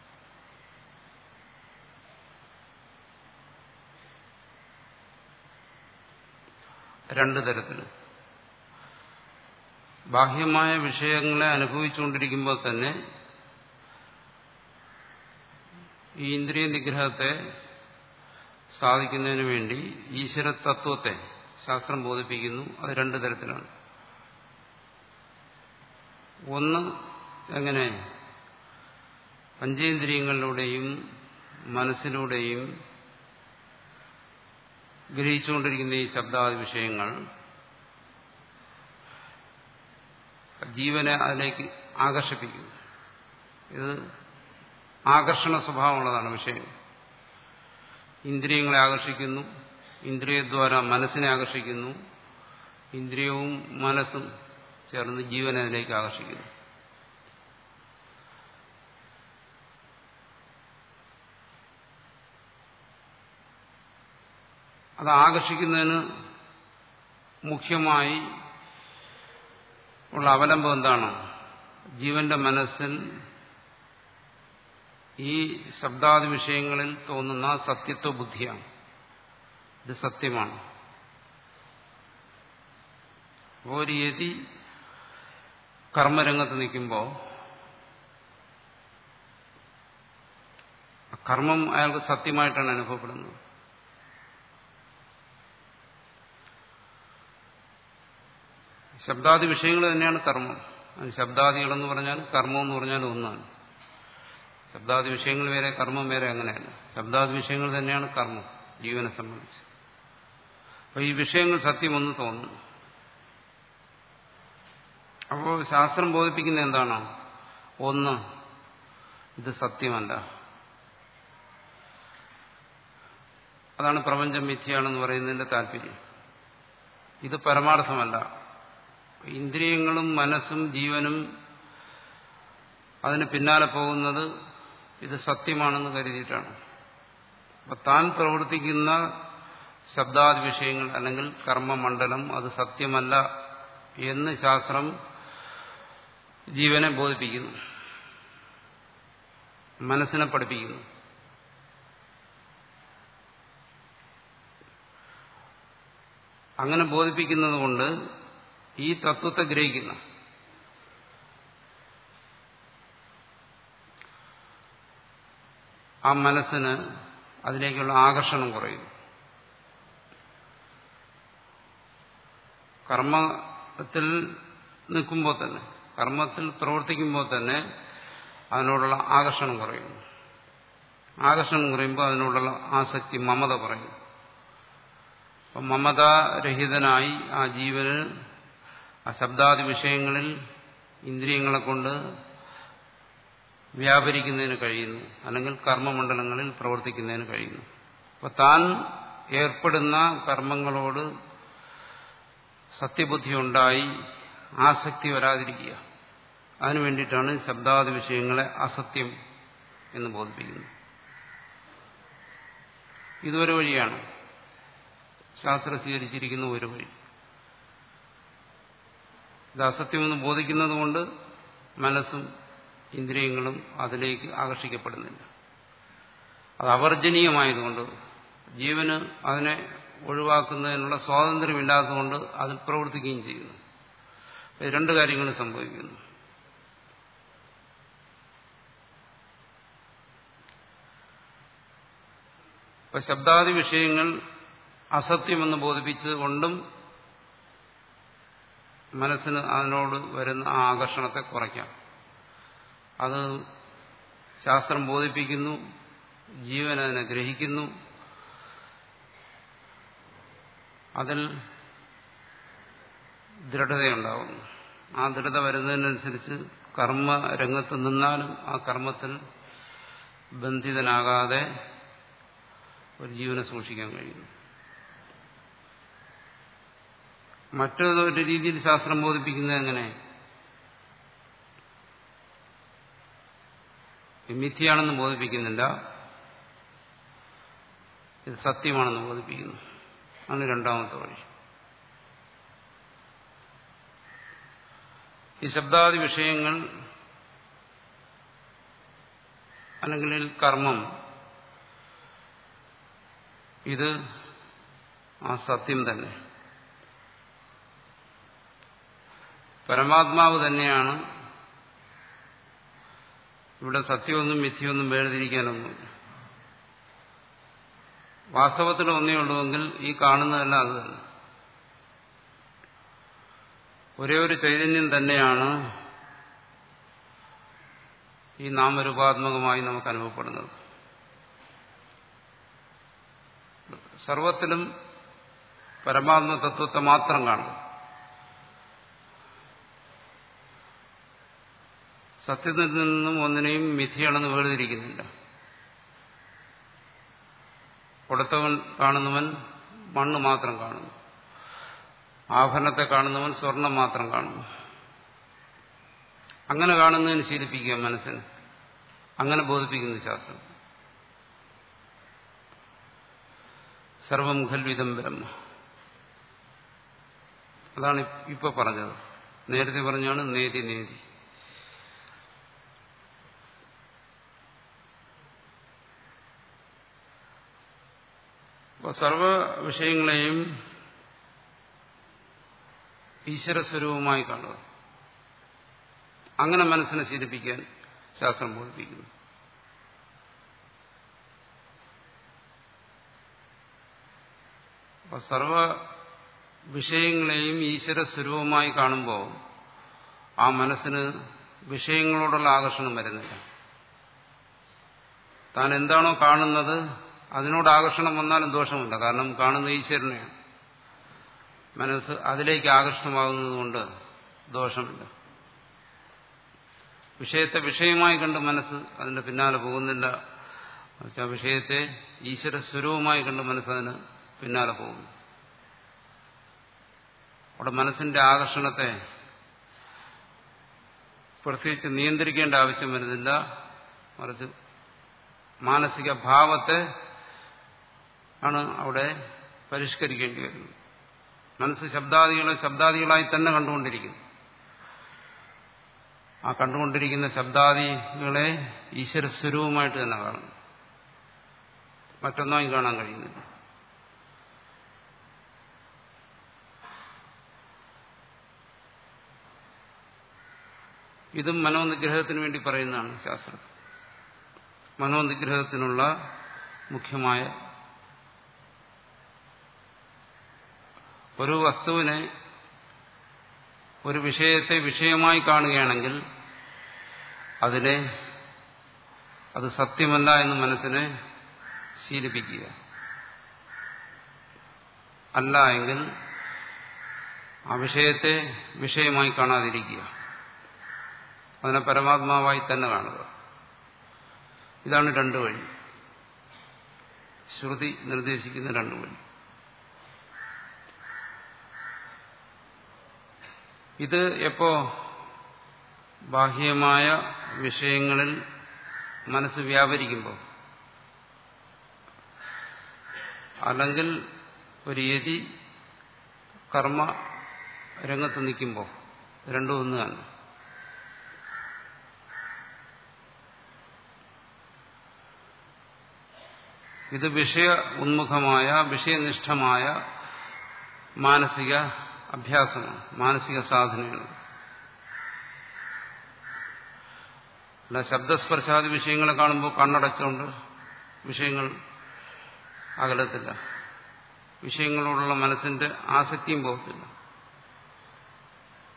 രണ്ടു തരത്തിൽ ബാഹ്യമായ വിഷയങ്ങളെ അനുഭവിച്ചുകൊണ്ടിരിക്കുമ്പോൾ തന്നെ ഈ ഇന്ദ്രിയ നിഗ്രഹത്തെ സാധിക്കുന്നതിന് വേണ്ടി ഈശ്വര തത്വത്തെ ശാസ്ത്രം ബോധിപ്പിക്കുന്നു അത് രണ്ടു തരത്തിലാണ് ഒന്ന് എങ്ങനെ പഞ്ചേന്ദ്രിയങ്ങളിലൂടെയും മനസ്സിലൂടെയും ഗ്രഹിച്ചുകൊണ്ടിരിക്കുന്ന ഈ ശബ്ദാദി വിഷയങ്ങൾ ജീവനെ അതിലേക്ക് ആകർഷിപ്പിക്കുന്നു ഇത് ആകർഷണ സ്വഭാവമുള്ളതാണ് വിഷയം ഇന്ദ്രിയങ്ങളെ ആകർഷിക്കുന്നു ഇന്ദ്രിയദ്വാര മനസ്സിനെ ആകർഷിക്കുന്നു ഇന്ദ്രിയവും മനസ്സും ചേർന്ന് ജീവനെ അതിലേക്ക് ആകർഷിക്കുന്നു അത് ആകർഷിക്കുന്നതിന് മുഖ്യമായി ഉള്ള അവലംബം എന്താണ് ജീവന്റെ മനസ്സിൽ ഈ ശബ്ദാദി വിഷയങ്ങളിൽ തോന്നുന്ന സത്യത്വ ബുദ്ധിയാണ് ഇത് സത്യമാണ് ഒരു യതി കർമ്മരംഗത്ത് നിൽക്കുമ്പോൾ കർമ്മം അയാൾക്ക് സത്യമായിട്ടാണ് അനുഭവപ്പെടുന്നത് ശബ്ദാദി വിഷയങ്ങൾ തന്നെയാണ് കർമ്മം ശബ്ദാദികളെന്ന് പറഞ്ഞാൽ കർമ്മം എന്ന് പറഞ്ഞാൽ ഒന്നാണ് ശബ്ദാദി വിഷയങ്ങൾ വേറെ കർമ്മം വേറെ അങ്ങനെയല്ല ശബ്ദാദി വിഷയങ്ങൾ തന്നെയാണ് കർമ്മം ജീവനെ സംബന്ധിച്ച് അപ്പൊ ഈ വിഷയങ്ങൾ സത്യമൊന്ന് തോന്നുന്നു അപ്പോൾ ശാസ്ത്രം ബോധിപ്പിക്കുന്ന എന്താണ് ഒന്ന് ഇത് സത്യമല്ല അതാണ് പ്രപഞ്ചം മിഥ്യയാണെന്ന് പറയുന്നതിന്റെ താല്പര്യം ഇത് പരമാർത്ഥമല്ല ഇന്ദ്രിയങ്ങളും മനസ്സും ജീവനും അതിന് പിന്നാലെ പോകുന്നത് ഇത് സത്യമാണെന്ന് കരുതിയിട്ടാണ് അപ്പൊ താൻ പ്രവർത്തിക്കുന്ന ശബ്ദാദി വിഷയങ്ങൾ അല്ലെങ്കിൽ കർമ്മമണ്ഡലം അത് സത്യമല്ല എന്ന് ശാസ്ത്രം ജീവനെ ബോധിപ്പിക്കുന്നു മനസ്സിനെ പഠിപ്പിക്കുന്നു അങ്ങനെ ബോധിപ്പിക്കുന്നത് കൊണ്ട് ഈ തത്വത്തെ ഗ്രഹിക്കുന്ന ആ മനസ്സിന് അതിലേക്കുള്ള ആകർഷണം കുറയും കർമ്മത്തിൽ നിൽക്കുമ്പോൾ തന്നെ കർമ്മത്തിൽ പ്രവർത്തിക്കുമ്പോൾ തന്നെ അതിനോടുള്ള ആകർഷണം കുറയുന്നു ആകർഷണം കുറയുമ്പോൾ അതിനോടുള്ള ആസക്തി മമത കുറയും അപ്പം മമതാരഹിതനായി ആ ജീവന് ആ ശബ്ദാദി വിഷയങ്ങളിൽ ഇന്ദ്രിയങ്ങളെ കൊണ്ട് വ്യാപരിക്കുന്നതിന് കഴിയുന്നു അല്ലെങ്കിൽ കർമ്മമണ്ഡലങ്ങളിൽ പ്രവർത്തിക്കുന്നതിന് കഴിയുന്നു അപ്പൊ താൻ ഏർപ്പെടുന്ന കർമ്മങ്ങളോട് സത്യബുദ്ധി ഉണ്ടായി ആസക്തി വരാതിരിക്കുക അതിനു വേണ്ടിയിട്ടാണ് ശബ്ദാദി വിഷയങ്ങളെ അസത്യം എന്ന് ബോധിപ്പിക്കുന്നത് ഇതൊരു വഴിയാണ് ശാസ്ത്രം സ്വീകരിച്ചിരിക്കുന്ന ഒരു വഴി ഇത് അസത്യമെന്ന് ബോധിക്കുന്നത് കൊണ്ട് മനസ്സും ഇന്ദ്രിയങ്ങളും അതിലേക്ക് ആകർഷിക്കപ്പെടുന്നില്ല അത് അവർജനീയമായതുകൊണ്ട് ജീവന് അതിനെ ഒഴിവാക്കുന്നതിനുള്ള സ്വാതന്ത്ര്യമില്ലാത്തതുകൊണ്ട് അതിൽ പ്രവർത്തിക്കുകയും ചെയ്യുന്നു രണ്ട് കാര്യങ്ങൾ സംഭവിക്കുന്നു ഇപ്പൊ ശബ്ദാദി വിഷയങ്ങൾ അസത്യമെന്ന് ബോധിപ്പിച്ചുകൊണ്ടും മനസ്സിന് അതിനോട് വരുന്ന ആ ആകർഷണത്തെ കുറയ്ക്കാം അത് ശാസ്ത്രം ബോധിപ്പിക്കുന്നു ജീവൻ അതിനെ ഗ്രഹിക്കുന്നു അതിൽ ദൃഢതയുണ്ടാകുന്നു ആ ദൃഢത വരുന്നതിനനുസരിച്ച് കർമ്മ രംഗത്ത് നിന്നാലും ആ കർമ്മത്തിൽ ബന്ധിതനാകാതെ ഒരു ജീവനെ സൂക്ഷിക്കാൻ കഴിയുന്നു മറ്റൊരു രീതിയിൽ ശാസ്ത്രം ബോധിപ്പിക്കുന്നത് എങ്ങനെ മിഥ്യയാണെന്ന് ബോധിപ്പിക്കുന്നില്ല ഇത് സത്യമാണെന്ന് ബോധിപ്പിക്കുന്നു ആണ് രണ്ടാമത്തെ വഴി ഈ ശബ്ദാദി വിഷയങ്ങൾ അല്ലെങ്കിൽ കർമ്മം ഇത് ആ സത്യം തന്നെ പരമാത്മാവ് തന്നെയാണ് ഇവിടെ സത്യമൊന്നും മിഥ്യമൊന്നും വേർതിരിക്കാനൊന്നുമില്ല വാസ്തവത്തിൽ ഒന്നേ ഉള്ളുവെങ്കിൽ ഈ കാണുന്നതെല്ലാം അത് തന്നെ ഒരേ ഒരു ചൈതന്യം തന്നെയാണ് ഈ നാമരൂപാത്മകമായി നമുക്ക് അനുഭവപ്പെടുന്നത് സർവത്തിലും പരമാത്മ തത്വത്തെ മാത്രം കാണുക സത്യത്തിൽ നിന്നും ഒന്നിനെയും മിഥിയാണെന്ന് വേർതിരിക്കുന്നില്ല കൊടുത്തവൻ കാണുന്നവൻ മണ്ണ് മാത്രം കാണുന്നു ആഭരണത്തെ കാണുന്നവൻ സ്വർണം മാത്രം കാണുന്നു അങ്ങനെ കാണുന്നതിന് ശീലിപ്പിക്കുക മനസ്സിന് അങ്ങനെ ബോധിപ്പിക്കുന്നു ശാസ്ത്രം സർവം ഖൽവിതം ബ്രഹ്മ അതാണ് ഇപ്പൊ പറഞ്ഞത് നേരത്തെ പറഞ്ഞാണ് നേതി നേതി അപ്പോൾ സർവ വിഷയങ്ങളെയും ഈശ്വരസ്വരൂപമായി കാണുക അങ്ങനെ മനസ്സിനെ ശീലിപ്പിക്കാൻ ശാസ്ത്രം ബോധിപ്പിക്കുന്നു അപ്പോൾ സർവ വിഷയങ്ങളെയും ഈശ്വര സ്വരൂപമായി കാണുമ്പോൾ ആ മനസ്സിന് വിഷയങ്ങളോടുള്ള ആകർഷണം വരുന്നില്ല താൻ എന്താണോ കാണുന്നത് അതിനോട് ആകർഷണം വന്നാലും ദോഷമില്ല കാരണം കാണുന്ന ഈശ്വരനെയാണ് മനസ്സ് അതിലേക്ക് ആകർഷണമാകുന്നതുകൊണ്ട് ദോഷമില്ല വിഷയത്തെ വിഷയമായി കണ്ട് മനസ്സ് അതിന്റെ പിന്നാലെ പോകുന്നില്ല ആ വിഷയത്തെ ഈശ്വര സ്വരൂപമായി കണ്ട് മനസ്സ് അതിന് പിന്നാലെ പോകുന്നു അവിടെ മനസ്സിന്റെ ആകർഷണത്തെ പ്രത്യേകിച്ച് നിയന്ത്രിക്കേണ്ട ആവശ്യം വരുന്നില്ല മറിച്ച് മാനസിക ഭാവത്തെ ആണ് അവിടെ പരിഷ്കരിക്കേണ്ടി വരുന്നത് മനസ്സ് ശബ്ദാദികളെ ശബ്ദാദികളായി തന്നെ കണ്ടുകൊണ്ടിരിക്കുന്നു ആ കണ്ടുകൊണ്ടിരിക്കുന്ന ശബ്ദാദികളെ ഈശ്വരസ്വരൂപമായിട്ട് തന്നെ കാണുന്നു മറ്റൊന്നായി കാണാൻ കഴിയുന്നില്ല ഇതും മനോനിഗ്രഹത്തിന് വേണ്ടി പറയുന്നതാണ് ശാസ്ത്രം മനോനിഗ്രഹത്തിനുള്ള മുഖ്യമായ ഒരു വസ്തുവിനെ ഒരു വിഷയത്തെ വിഷയമായി കാണുകയാണെങ്കിൽ അതിനെ അത് സത്യമല്ല എന്ന് മനസ്സിനെ ശീലിപ്പിക്കുക അല്ല എങ്കിൽ ആ വിഷയത്തെ വിഷയമായി കാണാതിരിക്കുക അതിനെ പരമാത്മാവായി തന്നെ കാണുക ഇതാണ് രണ്ടു വഴി ശ്രുതി നിർദ്ദേശിക്കുന്ന രണ്ടു വഴി ഇത് എപ്പോ ബാഹ്യമായ വിഷയങ്ങളിൽ മനസ്സ് വ്യാപരിക്കുമ്പോൾ അല്ലെങ്കിൽ ഒരു യതി കർമ്മ രംഗത്ത് നിൽക്കുമ്പോൾ രണ്ടും ഒന്ന് തന്നെ ഇത് വിഷയ ഉന്മുഖമായ വിഷയനിഷ്ഠമായ മാനസിക അഭ്യാസമാണ് മാനസിക സാധനയാണ് അല്ല ശബ്ദസ്പർശാദി വിഷയങ്ങളെ കാണുമ്പോൾ കണ്ണടച്ചുകൊണ്ട് വിഷയങ്ങൾ അകലത്തില്ല വിഷയങ്ങളോടുള്ള മനസ്സിന്റെ ആസക്തിയും പോകത്തില്ല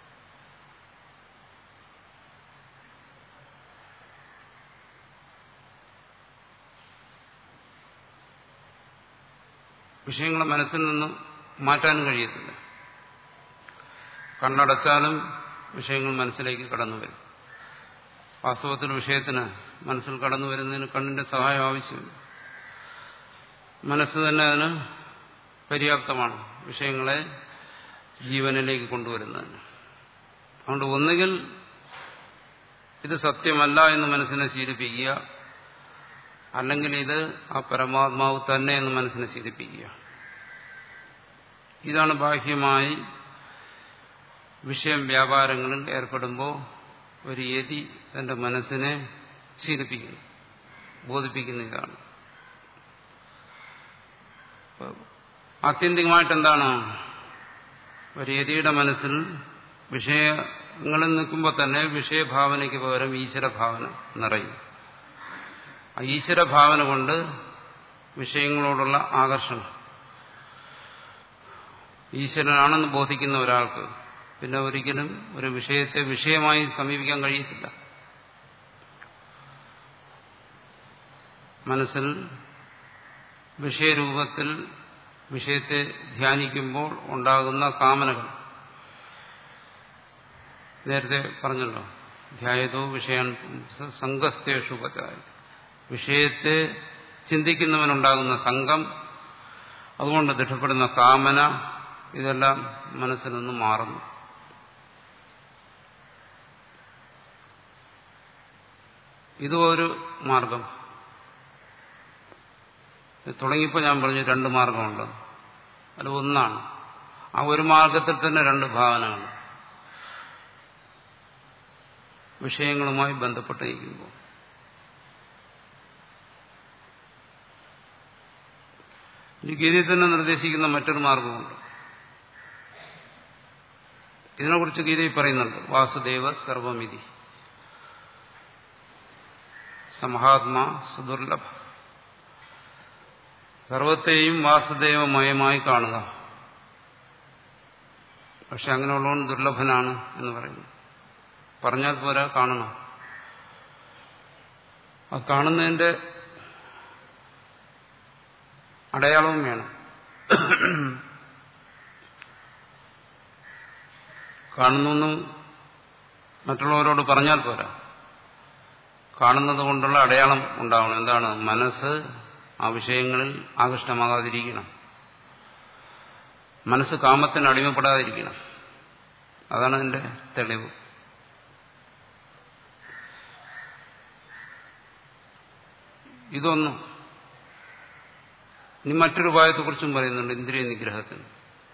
വിഷയങ്ങളെ മനസ്സിൽ നിന്ന് മാറ്റാനും കഴിയത്തില്ല കണ്ണടച്ചാലും വിഷയങ്ങൾ മനസ്സിലേക്ക് കടന്നു വരും വാസ്തവത്തിൽ വിഷയത്തിന് മനസ്സിൽ കടന്നു വരുന്നതിന് കണ്ണിന്റെ സഹായം ആവശ്യമില്ല മനസ്സ് തന്നെ അതിന് പര്യാപ്തമാണ് വിഷയങ്ങളെ ജീവനിലേക്ക് കൊണ്ടുവരുന്നതിന് അതുകൊണ്ട് ഒന്നുകിൽ ഇത് സത്യമല്ല എന്ന് മനസ്സിനെ ശീലിപ്പിക്കുക അല്ലെങ്കിൽ ഇത് ആ പരമാത്മാവ് തന്നെ എന്ന് മനസ്സിനെ ശീലിപ്പിക്കുക ഇതാണ് ബാഹ്യമായി വിഷയം വ്യാപാരങ്ങളിൽ ഏർപ്പെടുമ്പോൾ ഒരു യതി തന്റെ മനസ്സിനെ ശീലിപ്പിക്കുന്നു ബോധിപ്പിക്കുന്ന ഇതാണ് ആത്യന്തികമായിട്ട് എന്താണ് ഒരു യതിയുടെ മനസ്സിൽ വിഷയങ്ങളിൽ നിൽക്കുമ്പോൾ തന്നെ വിഷയഭാവനയ്ക്ക് പകരം ഈശ്വരഭാവന നിറയും ആ ഈശ്വരഭാവന കൊണ്ട് വിഷയങ്ങളോടുള്ള ആകർഷണം ഈശ്വരനാണെന്ന് ബോധിക്കുന്ന ഒരാൾക്ക് പിന്നെ ഒരിക്കലും ഒരു വിഷയത്തെ വിഷയമായി സമീപിക്കാൻ കഴിയത്തില്ല മനസ്സിൽ വിഷയരൂപത്തിൽ വിഷയത്തെ ധ്യാനിക്കുമ്പോൾ ഉണ്ടാകുന്ന കാമനകൾ നേരത്തെ പറഞ്ഞല്ലോ ധ്യായതോ വിഷയാൻ സംഘസ്തേഷു പചായ വിഷയത്തെ ചിന്തിക്കുന്നവനുണ്ടാകുന്ന സംഘം അതുകൊണ്ട് ദൃഢപ്പെടുന്ന കാമന ഇതെല്ലാം മനസ്സിൽ നിന്ന് മാറുന്നു ഇതും ഒരു മാർഗം തുടങ്ങിയപ്പോൾ ഞാൻ പറഞ്ഞു രണ്ട് മാർഗമുണ്ട് അത് ഒന്നാണ് ആ ഒരു മാർഗത്തിൽ തന്നെ രണ്ട് ഭാവനകൾ വിഷയങ്ങളുമായി ബന്ധപ്പെട്ടിരിക്കുമ്പോൾ ഈ ഗീതയിൽ തന്നെ നിർദ്ദേശിക്കുന്ന മറ്റൊരു മാർഗമുണ്ട് ഇതിനെക്കുറിച്ച് ഗീതയിൽ പറയുന്നുണ്ട് വാസുദേവ സർവമിതി സമഹാത്മാ സുദുർലഭ സർവത്തെയും വാസുദേവമയമായി കാണുക പക്ഷെ അങ്ങനെയുള്ളവൻ ദുർലഭനാണ് എന്ന് പറയുന്നു പറഞ്ഞാൽ പോരാ കാണണം ആ കാണുന്നതിന്റെ അടയാളവും വേണം കാണുന്നു മറ്റുള്ളവരോട് പറഞ്ഞാൽ പോരാ കാണുന്നത് കൊണ്ടുള്ള അടയാളം ഉണ്ടാവണം എന്താണ് മനസ്സ് ആ വിഷയങ്ങളിൽ ആകൃഷ്ടമാകാതിരിക്കണം മനസ്സ് കാമത്തിന് അടിമപ്പെടാതിരിക്കണം അതാണ് അതിന്റെ തെളിവ് ഇതൊന്നും ഇനി മറ്റൊരു ഉപായത്തെക്കുറിച്ചും പറയുന്നുണ്ട് ഇന്ദ്രിയ നിഗ്രഹത്തിന്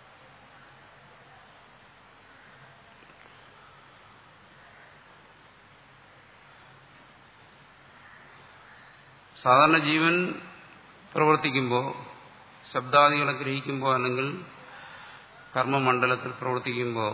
സാധാരണ ജീവൻ പ്രവർത്തിക്കുമ്പോൾ ശബ്ദാദികളെ ഗ്രഹിക്കുമ്പോൾ അല്ലെങ്കിൽ കർമ്മമണ്ഡലത്തിൽ പ്രവർത്തിക്കുമ്പോൾ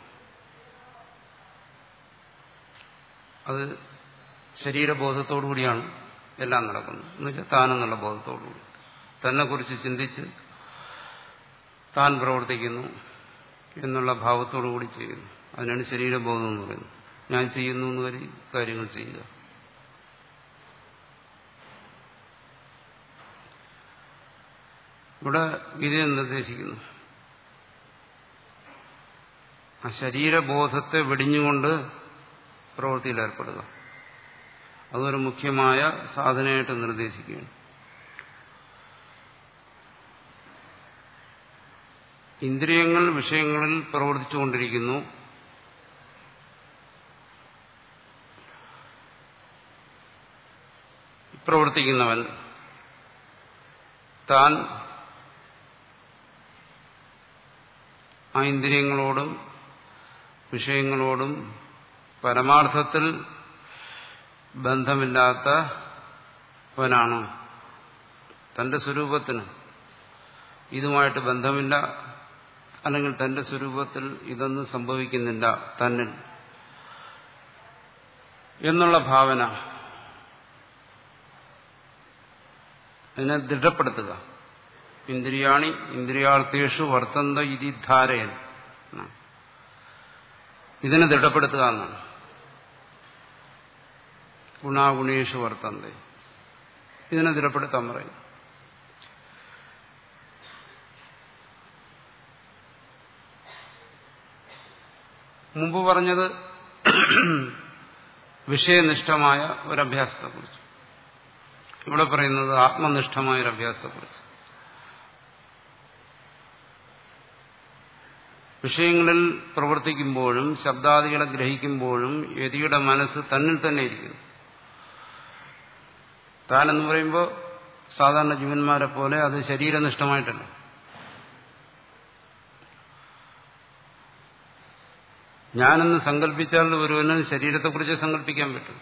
അത് ശരീരബോധത്തോടുകൂടിയാണ് എല്ലാം നടക്കുന്നത് എന്നുവെച്ചാൽ താനെന്നുള്ള ബോധത്തോടുകൂടി തന്നെക്കുറിച്ച് ചിന്തിച്ച് താൻ പ്രവർത്തിക്കുന്നു എന്നുള്ള ഭാവത്തോടുകൂടി ചെയ്യുന്നു അതിനാണ് ശരീരബോധം എന്ന് പറയുന്നത് ഞാൻ ചെയ്യുന്നു എന്ന് കരുതി കാര്യങ്ങൾ ചെയ്യുക ഇവിടെ ഗീതയെ നിർദ്ദേശിക്കുന്നു ആ ശരീരബോധത്തെ വെടിഞ്ഞുകൊണ്ട് പ്രവൃത്തിയിൽ ഏർപ്പെടുക അതൊരു മുഖ്യമായ സാധനയായിട്ട് നിർദ്ദേശിക്കുകയാണ് ഇന്ദ്രിയങ്ങൾ വിഷയങ്ങളിൽ പ്രവർത്തിച്ചുകൊണ്ടിരിക്കുന്നു പ്രവർത്തിക്കുന്നവൻ താൻ ആ ഇന്ദ്രിയങ്ങളോടും വിഷയങ്ങളോടും പരമാർത്ഥത്തിൽ ബന്ധമില്ലാത്തവനാണ് തന്റെ സ്വരൂപത്തിന് ഇതുമായിട്ട് ബന്ധമില്ല അല്ലെങ്കിൽ തന്റെ സ്വരൂപത്തിൽ ഇതൊന്നും സംഭവിക്കുന്നില്ല തന്നിൽ എന്നുള്ള ഭാവന അതിനെ ദൃഢപ്പെടുത്തുക ഇന്ദ്രിയാണി ഇന്ദ്രിയാർത്ഥേഷു വർത്തന്ത ഇതി ധാരയൻ ഇതിനെ ദൃഢപ്പെടുത്തുക എന്നാണ് ഗുണാഗുണേഷു വർത്തന്ത ഇതിനെ ദൃഢപ്പെടുത്താൻ പറയും മുമ്പ് പറഞ്ഞത് വിഷയനിഷ്ഠമായ ഒരു അഭ്യാസത്തെക്കുറിച്ച് ഇവിടെ പറയുന്നത് ആത്മനിഷ്ഠമായ ഒരു അഭ്യാസത്തെക്കുറിച്ച് വിഷയങ്ങളിൽ പ്രവർത്തിക്കുമ്പോഴും ശബ്ദാദികളെ ഗ്രഹിക്കുമ്പോഴും യതിയുടെ മനസ്സ് തന്നിൽ തന്നെ ഇരിക്കുന്നു താനെന്ന് പറയുമ്പോൾ സാധാരണ ജീവന്മാരെ പോലെ അത് ശരീരനിഷ്ഠമായിട്ടല്ല ഞാനെന്ന് സങ്കല്പിച്ചാൽ ഒരുവന് ശരീരത്തെക്കുറിച്ച് സങ്കല്പിക്കാൻ പറ്റും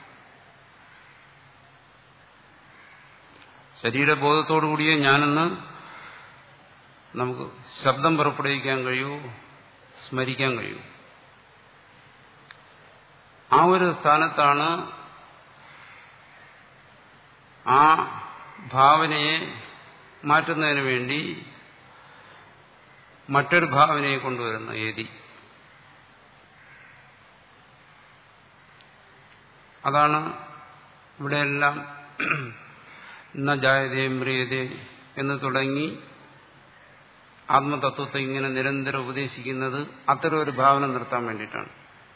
ശരീരബോധത്തോടുകൂടിയേ ഞാനെന്ന് നമുക്ക് ശബ്ദം പുറപ്പെടുവിക്കാൻ കഴിയൂ സ്മരിക്കാൻ കഴിയൂ ആ ഒരു സ്ഥാനത്താണ് ആ ഭാവനയെ മാറ്റുന്നതിന് വേണ്ടി മറ്റൊരു ഭാവനയെ കൊണ്ടുവരുന്നു ഏതി അതാണ് ഇവിടെയെല്ലാം ന ജായതേ മ്രിയതേ എന്ന് തുടങ്ങി ആത്മതത്വത്തെ ഇങ്ങനെ നിരന്തരം ഉപദേശിക്കുന്നത് അത്തരം ഒരു ഭാവന നിർത്താൻ വേണ്ടിയിട്ടാണ്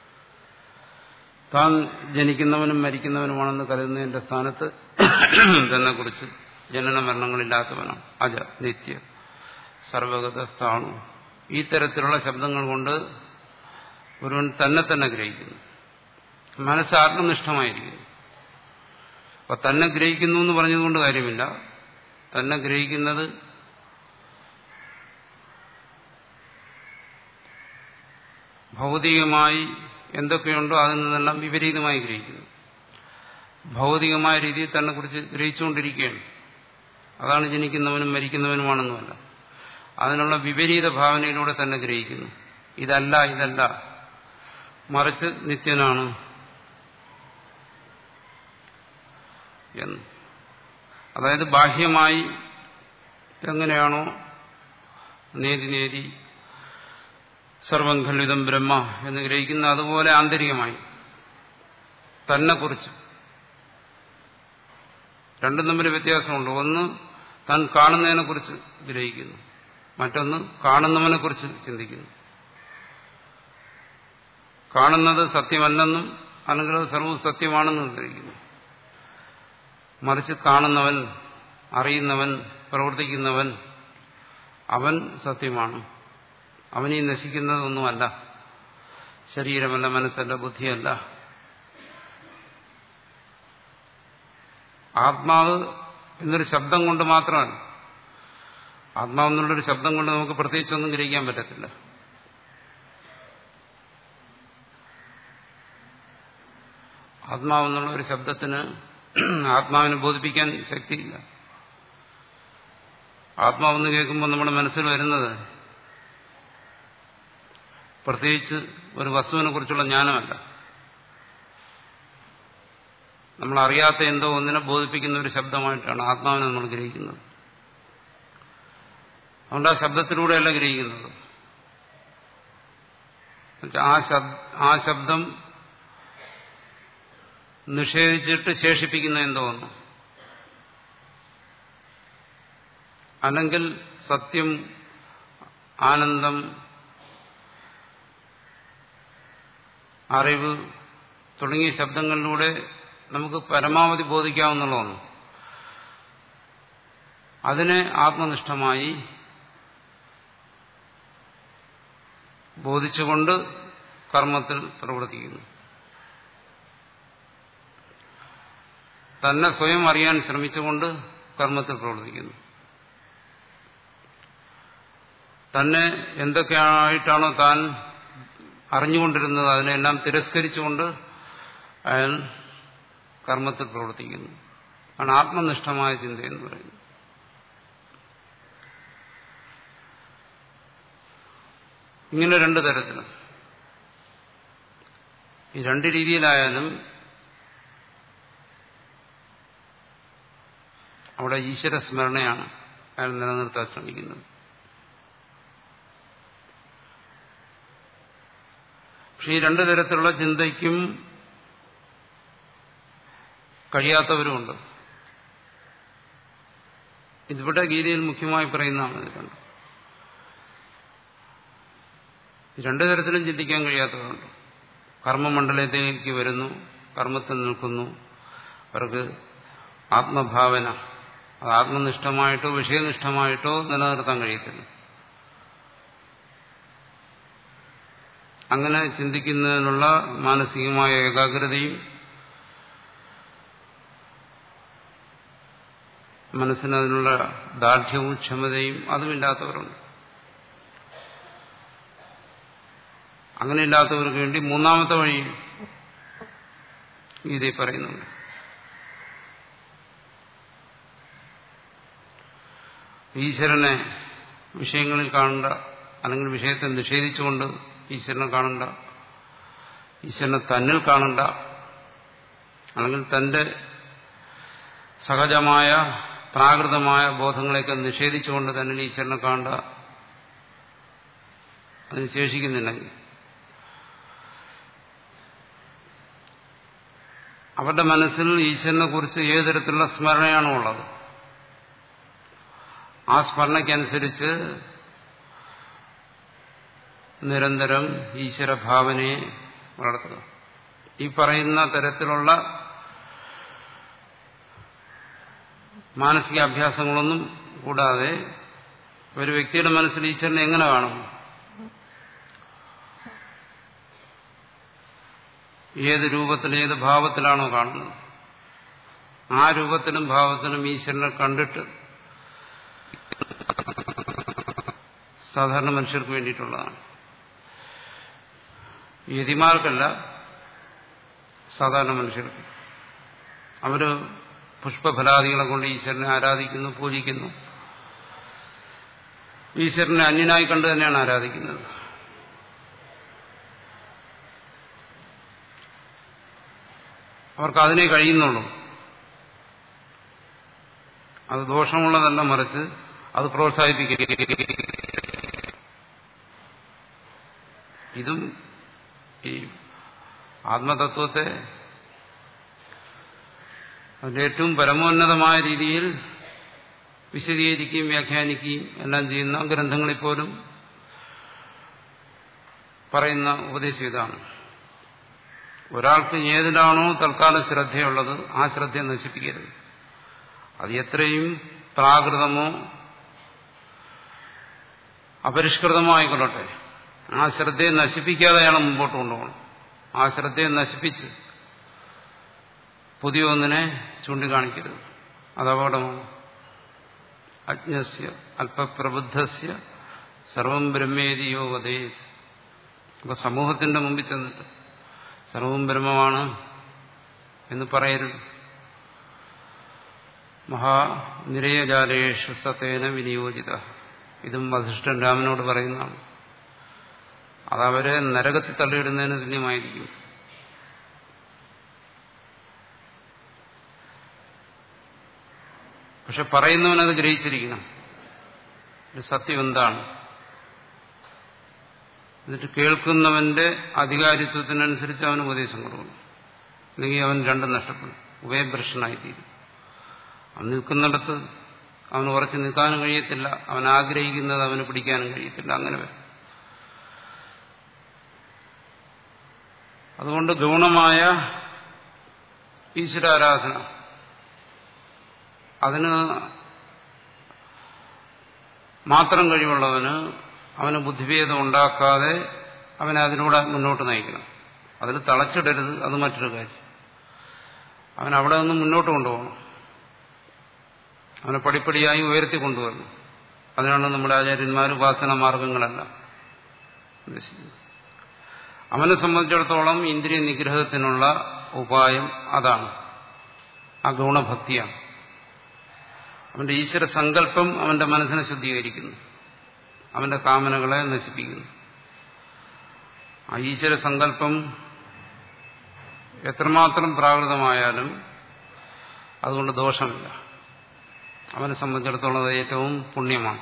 താൻ ജനിക്കുന്നവനും മരിക്കുന്നവനുമാണെന്ന് കരുതുന്നതിന്റെ സ്ഥാനത്ത് തന്നെ കുറിച്ച് ജനന മരണങ്ങളില്ലാത്തവനാണ് അജ നിത്യ സർവഗത സ്ഥാണു ഈ തരത്തിലുള്ള ശബ്ദങ്ങൾ കൊണ്ട് ഒരുവൻ തന്നെ തന്നെ ഗ്രഹിക്കുന്നു മനസ്സ് ആത്മനിഷ്ഠമായിരിക്കുന്നു അപ്പൊ തന്നെ ഗ്രഹിക്കുന്നു എന്ന് പറഞ്ഞതുകൊണ്ട് കാര്യമില്ല തന്നെ ഗ്രഹിക്കുന്നത് ഭൗതികമായി എന്തൊക്കെയുണ്ടോ അതിൽ നിന്നെല്ലാം വിപരീതമായി ഗ്രഹിക്കുന്നു ഭൗതികമായ രീതിയിൽ തന്നെ കുറിച്ച് ഗ്രഹിച്ചുകൊണ്ടിരിക്കുകയാണ് അതാണ് ജനിക്കുന്നവനും മരിക്കുന്നവനുമാണെന്നുമല്ല അതിനുള്ള വിപരീത ഭാവനയിലൂടെ തന്നെ ഗ്രഹിക്കുന്നു ഇതല്ല ഇതല്ല മറിച്ച് നിത്യനാണ് എന്ന് അതായത് ബാഹ്യമായി എങ്ങനെയാണോ നേതി നേതി സർവം ഖണ്ഡിതം ബ്രഹ്മ എന്ന് ഗ്രഹിക്കുന്ന അതുപോലെ ആന്തരികമായി തന്നെ കുറിച്ച് രണ്ടും തമ്മിൽ വ്യത്യാസമുണ്ട് ഒന്ന് താൻ കാണുന്നതിനെ കുറിച്ച് ഗ്രഹിക്കുന്നു മറ്റൊന്ന് കാണുന്നവനെ കുറിച്ച് ചിന്തിക്കുന്നു കാണുന്നത് സത്യമല്ലെന്നും അല്ലെങ്കിൽ അത് സർവ്വ സത്യമാണെന്നും ഗ്രഹിക്കുന്നു മറിച്ച് കാണുന്നവൻ അറിയുന്നവൻ പ്രവർത്തിക്കുന്നവൻ അവൻ സത്യമാണ് അവനീ നശിക്കുന്നതൊന്നുമല്ല ശരീരമല്ല മനസ്സല്ല ബുദ്ധിയല്ല ആത്മാവ് എന്നൊരു ശബ്ദം കൊണ്ട് മാത്രമല്ല ആത്മാവ് എന്നുള്ളൊരു ശബ്ദം കൊണ്ട് നമുക്ക് പ്രത്യേകിച്ചൊന്നും ഗ്രഹിക്കാൻ പറ്റത്തില്ല ആത്മാവെന്നുള്ള ഒരു ശബ്ദത്തിന് ആത്മാവിനെ ബോധിപ്പിക്കാൻ ശക്തിയില്ല ആത്മാവെന്ന് കേൾക്കുമ്പോൾ നമ്മുടെ മനസ്സിൽ വരുന്നത് പ്രത്യേകിച്ച് ഒരു വസ്തുവിനെ കുറിച്ചുള്ള ജ്ഞാനമല്ല നമ്മൾ അറിയാത്ത എന്തോ ഒന്നിനെ ബോധിപ്പിക്കുന്ന ഒരു ശബ്ദമായിട്ടാണ് ആത്മാവിനെ നമ്മൾ ഗ്രഹിക്കുന്നത് അതുകൊണ്ട് ആ ശബ്ദത്തിലൂടെയല്ല ഗ്രഹിക്കുന്നത് ആ ശബ്ദം നിഷേധിച്ചിട്ട് ശേഷിപ്പിക്കുന്ന എന്തോ ഒന്ന് അല്ലെങ്കിൽ സത്യം ആനന്ദം അറിവ് തുടങ്ങിയ ശബ്ദങ്ങളിലൂടെ നമുക്ക് പരമാവധി ബോധിക്കാവുന്നുള്ള ഒന്ന് അതിനെ ആത്മനിഷ്ഠമായി ബോധിച്ചുകൊണ്ട് കർമ്മത്തിൽ പ്രവർത്തിക്കുന്നു തന്നെ സ്വയം അറിയാൻ ശ്രമിച്ചുകൊണ്ട് കർമ്മത്തിൽ പ്രവർത്തിക്കുന്നു തന്നെ എന്തൊക്കെയായിട്ടാണോ താൻ അറിഞ്ഞുകൊണ്ടിരുന്നത് അതിനെല്ലാം തിരസ്കരിച്ചുകൊണ്ട് അയാൾ കർമ്മത്തിൽ പ്രവർത്തിക്കുന്നു ആണ് ആത്മനിഷ്ഠമായ ചിന്ത എന്ന് പറയുന്നത് ഇങ്ങനെ രണ്ട് തരത്തിൽ ഈ രണ്ട് രീതിയിലായാലും അവിടെ ഈശ്വര സ്മരണയാണ് അയാൾ നിലനിർത്താൻ ശ്രമിക്കുന്നത് പക്ഷെ ഈ രണ്ടു തരത്തിലുള്ള ചിന്തയ്ക്കും കഴിയാത്തവരുമുണ്ട് ഇതിവിടെ ഗീതയിൽ മുഖ്യമായി പറയുന്നതാണ് ഇത് രണ്ടും രണ്ടു തരത്തിലും ചിന്തിക്കാൻ കഴിയാത്തവരുണ്ട് കർമ്മമണ്ഡലത്തിലേക്ക് വരുന്നു കർമ്മത്തിൽ നിൽക്കുന്നു അവർക്ക് ആത്മഭാവന അത് ആത്മനിഷ്ഠമായിട്ടോ വിഷയനിഷ്ഠമായിട്ടോ നിലനിർത്താൻ കഴിയത്തില്ല അങ്ങനെ ചിന്തിക്കുന്നതിനുള്ള മാനസികമായ ഏകാഗ്രതയും മനസ്സിനതിനുള്ള ദാർഢ്യവും ക്ഷമതയും അതുമില്ലാത്തവരുണ്ട് അങ്ങനെയില്ലാത്തവർക്ക് വേണ്ടി മൂന്നാമത്തെ വഴി ഗീതയിൽ പറയുന്നുണ്ട് ഈശ്വരനെ വിഷയങ്ങളിൽ കാണണ്ട അല്ലെങ്കിൽ വിഷയത്തെ നിഷേധിച്ചുകൊണ്ട് ഈശ്വരനെ കാണണ്ട ഈശ്വരനെ തന്നിൽ കാണണ്ട അല്ലെങ്കിൽ തന്റെ സഹജമായ പ്രാകൃതമായ ബോധങ്ങളെയൊക്കെ നിഷേധിച്ചുകൊണ്ട് തന്നെ ഈശ്വരനെ കാണണ്ട അതിന് ശേഷിക്കുന്നില്ലെങ്കിൽ അവരുടെ മനസ്സിൽ ഈശ്വരനെ കുറിച്ച് ഏത് തരത്തിലുള്ള സ്മരണയാണോ ഉള്ളത് ആ സ്മരണയ്ക്കനുസരിച്ച് നിരന്തരം ഈശ്വരഭാവനയെ വളർത്തുക ഈ പറയുന്ന തരത്തിലുള്ള മാനസിക അഭ്യാസങ്ങളൊന്നും കൂടാതെ ഒരു വ്യക്തിയുടെ മനസ്സിൽ ഈശ്വരനെ എങ്ങനെ കാണും ഏത് രൂപത്തിൽ ഏത് ഭാവത്തിലാണോ കാണുന്നത് ആ രൂപത്തിലും ഭാവത്തിലും ഈശ്വരനെ കണ്ടിട്ട് സാധാരണ മനുഷ്യർക്ക് വേണ്ടിയിട്ടുള്ളതാണ് യതിമാർക്കല്ല സാധാരണ മനുഷ്യർക്ക് അവര് പുഷ്പഫലാദികളെ കൊണ്ട് ഈശ്വരനെ ആരാധിക്കുന്നു പൂജിക്കുന്നു ഈശ്വരനെ അന്യനായി കണ്ടു തന്നെയാണ് ആരാധിക്കുന്നത് അവർക്ക് അതിനെ കഴിയുന്നുള്ളൂ അത് ദോഷമുള്ളതല്ല മറിച്ച് അത് പ്രോത്സാഹിപ്പിക്കുക ഇതും ഈ ആത്മതത്വത്തെ അതിന്റെ ഏറ്റവും പരമോന്നതമായ രീതിയിൽ വിശദീകരിക്കുകയും വ്യാഖ്യാനിക്കുകയും എല്ലാം ചെയ്യുന്ന ഗ്രന്ഥങ്ങളിൽ പോലും പറയുന്ന ഉപദേശം ഇതാണ് ഒരാൾക്ക് ഏതിലാണോ തൽക്കാലം ശ്രദ്ധയുള്ളത് ആ ശ്രദ്ധയെ നശിപ്പിക്കരുത് അത് എത്രയും പ്രാകൃതമോ അപരിഷ്കൃതമോ ആയിക്കൊള്ളട്ടെ ആ ശ്രദ്ധയെ നശിപ്പിക്കാതെ അയാൾ മുമ്പോട്ട് കൊണ്ടുപോകണം ആ ശ്രദ്ധയെ നശിപ്പിച്ച് പുതിയ ഒന്നിനെ ചൂണ്ടിക്കാണിക്കരുത് അത് അപകടമാണ് അജ്ഞസ്യ അല്പപ്രബുദ്ധസ്യ സർവം ബ്രഹ്മേതിയോ വധേ അപ്പൊ സമൂഹത്തിന്റെ മുമ്പിൽ ചെന്നിട്ട് സർവം ബ്രഹ്മമാണ് എന്ന് പറയരുത് മഹാനിരയജാലേഷു സതേന വിനിയോജിത ഇതും വസിഷ്ഠൻ രാമനോട് പറയുന്നതാണ് അതവരെ നരകത്തിൽ തള്ളിയിടുന്നതിന് തുല്യമായിരിക്കും പക്ഷെ പറയുന്നവനത് ഗ്രഹിച്ചിരിക്കണം ഒരു സത്യം എന്താണ് എന്നിട്ട് കേൾക്കുന്നവന്റെ അധികാരിത്വത്തിനനുസരിച്ച് അവന് ഉപദേശം കൊടുക്കണം അല്ലെങ്കിൽ അവൻ രണ്ടും നഷ്ടപ്പെടും ഉഭയഭ്രഷ്ടനായിത്തീരും അവൻ നിൽക്കുന്നിടത്ത് അവന് ഉറച്ചു നിൽക്കാനും കഴിയത്തില്ല അവൻ ആഗ്രഹിക്കുന്നത് അവന് പിടിക്കാനും കഴിയത്തില്ല അങ്ങനെ വരും അതുകൊണ്ട് ഗൗണമായ ഈശ്വരാരാധന അതിന് മാത്രം കഴിവുള്ളവന് അവന് ബുദ്ധിഭേദം ഉണ്ടാക്കാതെ അവനെ അതിലൂടെ മുന്നോട്ട് നയിക്കണം അതിൽ തളച്ചിടരുത് അത് മറ്റൊരു കാര്യം അവൻ അവിടെ നിന്ന് മുന്നോട്ട് കൊണ്ടുപോകണം അവനെ പടിപ്പടിയായി ഉയർത്തി കൊണ്ടുവരണം അതിനാണ് നമ്മുടെ ആചാര്യന്മാർ ഉപാസന മാർഗങ്ങളല്ല ഉദ്ദേശിക്കുന്നത് അവനെ സംബന്ധിച്ചിടത്തോളം ഇന്ദ്രിയ നിഗ്രഹത്തിനുള്ള ഉപായം അതാണ് ആ ഗുണഭക്തിയാണ് അവന്റെ ഈശ്വര സങ്കല്പം അവന്റെ മനസ്സിനെ ശുദ്ധീകരിക്കുന്നു അവന്റെ കാമനകളെ നശിപ്പിക്കുന്നു ആ ഈശ്വര സങ്കല്പം എത്രമാത്രം പ്രാകൃതമായാലും അതുകൊണ്ട് ദോഷമില്ല അവനെ സംബന്ധിച്ചിടത്തോളം അത് ഏറ്റവും പുണ്യമാണ്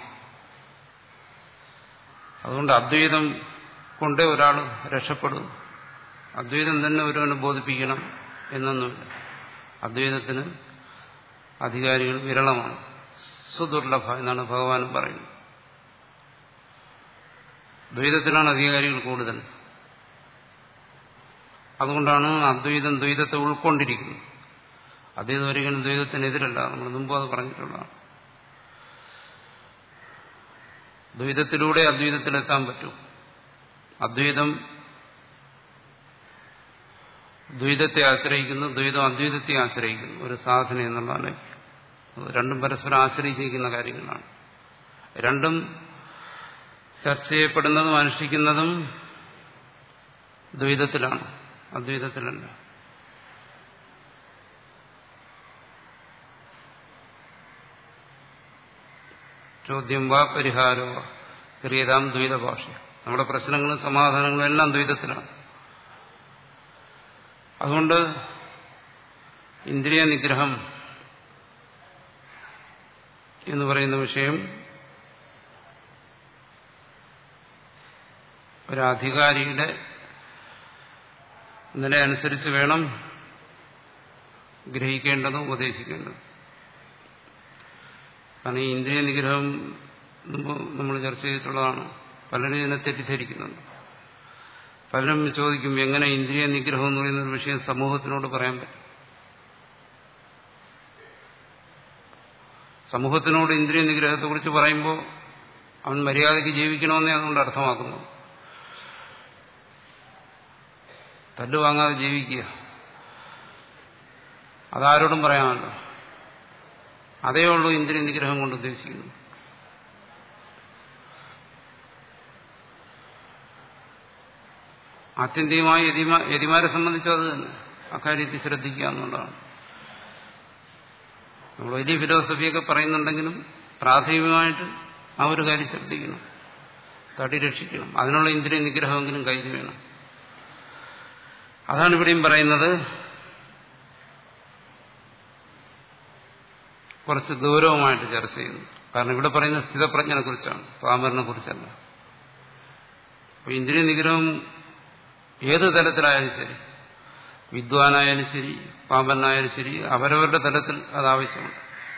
അതുകൊണ്ട് അദ്വൈതം കൊണ്ടേ ഒരാൾ രക്ഷപ്പെടും അദ്വൈതം തന്നെ ഒരുവനെ ബോധിപ്പിക്കണം എന്നൊന്നുമില്ല അദ്വൈതത്തിന് അധികാരികൾ വിരളമാണ് സുദുർലഭ എന്നാണ് ഭഗവാൻ പറയുന്നത് ദ്വൈതത്തിലാണ് അധികാരികൾ കൂടുതൽ അതുകൊണ്ടാണ് അദ്വൈതം ദ്വൈതത്തെ ഉൾക്കൊണ്ടിരിക്കുന്നത് അദ്വൈതം ഒരിക്കലും ദ്വൈതത്തിനെതിരല്ല നമ്മൾ മുമ്പ് അത് പറഞ്ഞിട്ടുള്ളതാണ് ദ്വൈതത്തിലൂടെ അദ്വൈതത്തിലെത്താൻ പറ്റും അദ്വൈതം ദ്വൈതത്തെ ആശ്രയിക്കുന്നു ദ്വൈതം അദ്വൈതത്തെ ആശ്രയിക്കുന്നു ഒരു സാധന എന്നുള്ളതാണ് രണ്ടും പരസ്പരം ആശ്രയിച്ചിരിക്കുന്ന കാര്യങ്ങളാണ് രണ്ടും ചർച്ച ചെയ്യപ്പെടുന്നതും അനുഷ്ഠിക്കുന്നതും ദ്വൈതത്തിലാണ് അദ്വൈതത്തിലല്ല ചോദ്യം വാ പരിഹാരോ ക്രിയതാം ദ്വൈത ഭാഷ നമ്മുടെ പ്രശ്നങ്ങളും സമാധാനങ്ങളും എല്ലാം ദ്വൈതത്തിലാണ് അതുകൊണ്ട് ഇന്ദ്രിയ നിഗ്രഹം എന്ന് പറയുന്ന വിഷയം ഒരധികാരിയുടെ നില അനുസരിച്ച് വേണം ഗ്രഹിക്കേണ്ടതും ഉപദേശിക്കേണ്ടതും കാരണം ഈ ഇന്ദ്രിയ നിഗ്രഹം മുമ്പ് നമ്മൾ ചർച്ച ചെയ്തിട്ടുള്ളതാണ് പലരും ഇതിനെ തെറ്റിദ്ധരിക്കുന്നുണ്ട് പലരും ചോദിക്കും എങ്ങനെ ഇന്ദ്രിയ നിഗ്രഹം എന്ന് പറയുന്ന ഒരു വിഷയം സമൂഹത്തിനോട് പറയാൻ പറ്റും സമൂഹത്തിനോട് ഇന്ദ്രിയ നിഗ്രഹത്തെക്കുറിച്ച് പറയുമ്പോൾ അവൻ മര്യാദയ്ക്ക് ജീവിക്കണമെന്നേ അതുകൊണ്ട് അർത്ഥമാക്കുന്നു തല്ലുവാങ്ങാതെ ജീവിക്കുക അതാരോടും പറയാമല്ലോ അതേ ഉള്ളൂ ഇന്ദ്രിയ നിഗ്രഹം കൊണ്ട് ഉദ്ദേശിക്കുന്നു ആത്യന്തികമായി യതിമാരെ സംബന്ധിച്ചും അത് തന്നെ അക്കാര്യത്തിൽ ശ്രദ്ധിക്കുക എന്നുള്ളതാണ് നമ്മൾ വലിയ ഫിലോസഫിയൊക്കെ പറയുന്നുണ്ടെങ്കിലും പ്രാഥമികമായിട്ട് ആ ഒരു കാര്യം ശ്രദ്ധിക്കണം തടി രക്ഷിക്കണം അതിനുള്ള ഇന്ദ്രിയ നിഗ്രഹമെങ്കിലും കയ്യിൽ വേണം അതാണ് ഇവിടെയും പറയുന്നത് കുറച്ച് ഗൗരവമായിട്ട് ചർച്ച ചെയ്യുന്നു കാരണം ഇവിടെ പറയുന്ന സ്ഥിതപ്രജ്ഞനെ കുറിച്ചാണ് പാമറിനെ കുറിച്ചല്ല അപ്പൊ ഇന്ദ്രിയ നിഗ്രഹം ഏത് തലത്തിലായാലും ശരി വിദ്വാനായാലും ശരി പാമ്പനായാലും ശരി അവരവരുടെ തലത്തിൽ അത് ആവശ്യമുണ്ട്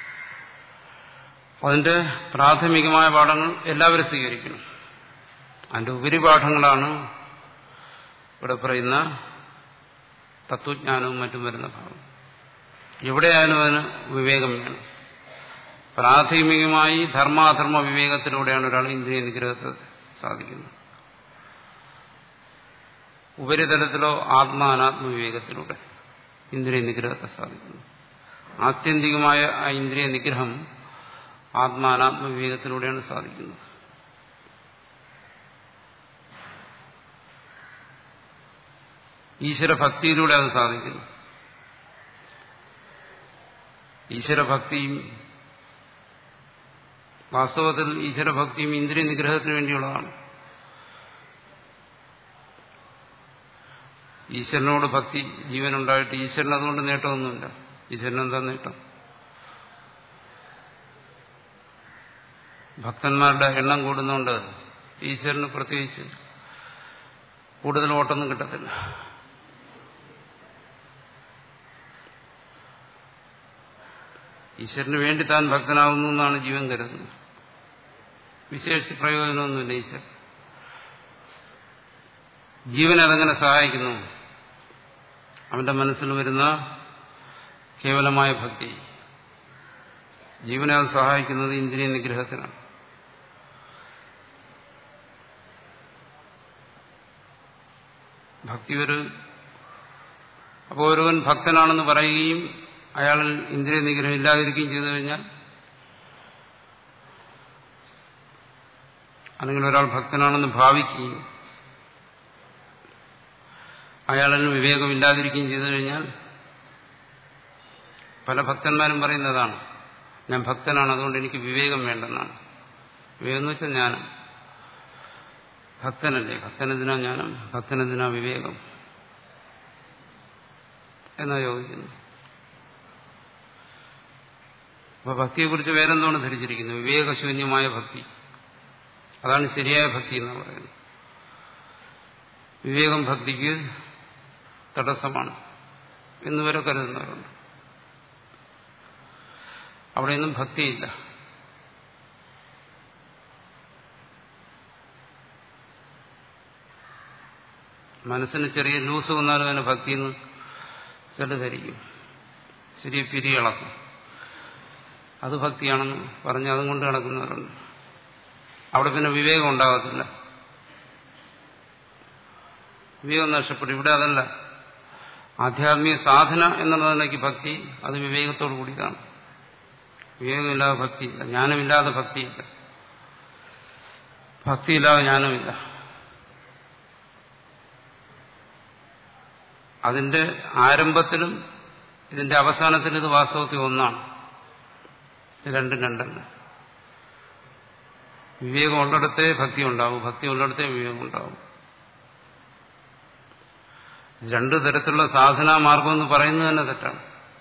അതിന്റെ പ്രാഥമികമായ പാഠങ്ങൾ എല്ലാവരും സ്വീകരിക്കണം അതിന്റെ ഉപരിപാഠങ്ങളാണ് ഇവിടെ പറയുന്ന തത്വജ്ഞാനവും മറ്റും വരുന്ന ഭാഗം എവിടെയായാലും അതിന് വിവേകം വേണം പ്രാഥമികമായി ധർമാധർമ്മ വിവേകത്തിലൂടെയാണ് ഒരാൾ ഇന്ദ്രിയ നിഗ്രഹത്തെ സാധിക്കുന്നത് ഉപരിതലത്തിലോ ആത്മാനാത്മ വിവേകത്തിലൂടെ ഇന്ദ്രിയ നിഗ്രഹത്തെ സാധിക്കുന്നു ആത്യന്തികമായ ആ ഇന്ദ്രിയ നിഗ്രഹം ആത്മാനാത്മ വിവേകത്തിലൂടെയാണ് സാധിക്കുന്നത് ഈശ്വരഭക്തിയിലൂടെ അത് സാധിക്കുന്നു ഈശ്വരഭക്തിയും വാസ്തവത്തിൽ ഈശ്വരഭക്തിയും ഇന്ദ്രിയ നിഗ്രഹത്തിന് വേണ്ടിയുള്ളതാണ് ഈശ്വരനോട് ഭക്തി ജീവനുണ്ടായിട്ട് ഈശ്വരൻ അതുകൊണ്ട് നേട്ടമൊന്നുമില്ല ഈശ്വരൻ എന്താ നേട്ടം ഭക്തന്മാരുടെ എണ്ണം കൂടുന്നതുകൊണ്ട് ഈശ്വരന് പ്രത്യേകിച്ച് കൂടുതൽ ഓട്ടൊന്നും കിട്ടത്തില്ല ഈശ്വരന് വേണ്ടി താൻ ഭക്തനാവുന്നു എന്നാണ് ജീവൻ കരുതുന്നത് വിശേഷിച്ച് പ്രയോജനമൊന്നുമില്ല ഈശ്വരൻ ജീവൻ അതെങ്ങനെ സഹായിക്കുന്നു അവന്റെ മനസ്സിൽ വരുന്ന കേവലമായ ഭക്തി ജീവനെ അത് സഹായിക്കുന്നത് ഇന്ദ്രിയ നിഗ്രഹത്തിനാണ് ഭക്തി ഒരു അപ്പോൾ ഒരുവൻ ഭക്തനാണെന്ന് പറയുകയും അയാളിൽ ഇന്ദ്രിയ നിഗ്രഹം ഇല്ലാതിരിക്കുകയും ചെയ്തു കഴിഞ്ഞാൽ അല്ലെങ്കിൽ ഒരാൾ ഭക്തനാണെന്ന് ഭാവിക്കുകയും അയാളിന് വിവേകമില്ലാതിരിക്കുകയും ചെയ്തു കഴിഞ്ഞാൽ പല ഭക്തന്മാരും പറയുന്നതാണ് ഞാൻ ഭക്തനാണ് അതുകൊണ്ട് എനിക്ക് വിവേകം വേണ്ടെന്നാണ് വിവേകം എന്ന് വെച്ചാൽ ജ്ഞാനം ഭക്തനല്ലേ ഭക്തനെന്തിനാ ജ്ഞാനം ഭക്തനെന്തിനാ വിവേകം എന്നാ ചോദിക്കുന്നു അപ്പൊ ഭക്തിയെക്കുറിച്ച് വേറെന്തോണ് ധരിച്ചിരിക്കുന്നത് വിവേകശൂന്യമായ ഭക്തി അതാണ് ശരിയായ ഭക്തി എന്ന് പറയുന്നത് വിവേകം ഭക്തിക്ക് തടസ്സമാണ് എന്നുവരെ കരുതുന്നവരുണ്ട് അവിടെയൊന്നും ഭക്തിയില്ല മനസ്സിന് ചെറിയ ലൂസ് വന്നാലും അതിനെ ഭക്തി എന്ന് ചില ധരിക്കും ചെറിയ പിരി ഇളക്കും അത് ഭക്തിയാണെന്ന് പറഞ്ഞ് അതും കൊണ്ട് നടക്കുന്നവരുണ്ട് അവിടെ പിന്നെ വിവേകം ഉണ്ടാകത്തില്ല വിവേകം നഷ്ടപ്പെടും ഇവിടെ അതല്ല ആധ്യാത്മിക സാധന എന്നുള്ളതിലേക്ക് ഭക്തി അത് വിവേകത്തോടു കൂടിയതാണ് വിവേകമില്ലാതെ ഭക്തിയില്ല ജ്ഞാനമില്ലാതെ ഭക്തിയില്ല ഭക്തിയില്ലാതെ ജ്ഞാനമില്ല അതിന്റെ ആരംഭത്തിലും ഇതിന്റെ അവസാനത്തിലും ഇത് വാസ്തവത്തിൽ ഒന്നാണ് ഇത് രണ്ടും രണ്ടല്ല വിവേകം ഉള്ളിടത്തേ ഭക്തി ഉണ്ടാവും ഭക്തി ഉള്ളിടത്തേ വിവേകം ഉണ്ടാവും രണ്ടു തരത്തിലുള്ള സാധനാ മാർഗം എന്ന് പറയുന്നത് തന്നെ തെറ്റാണ്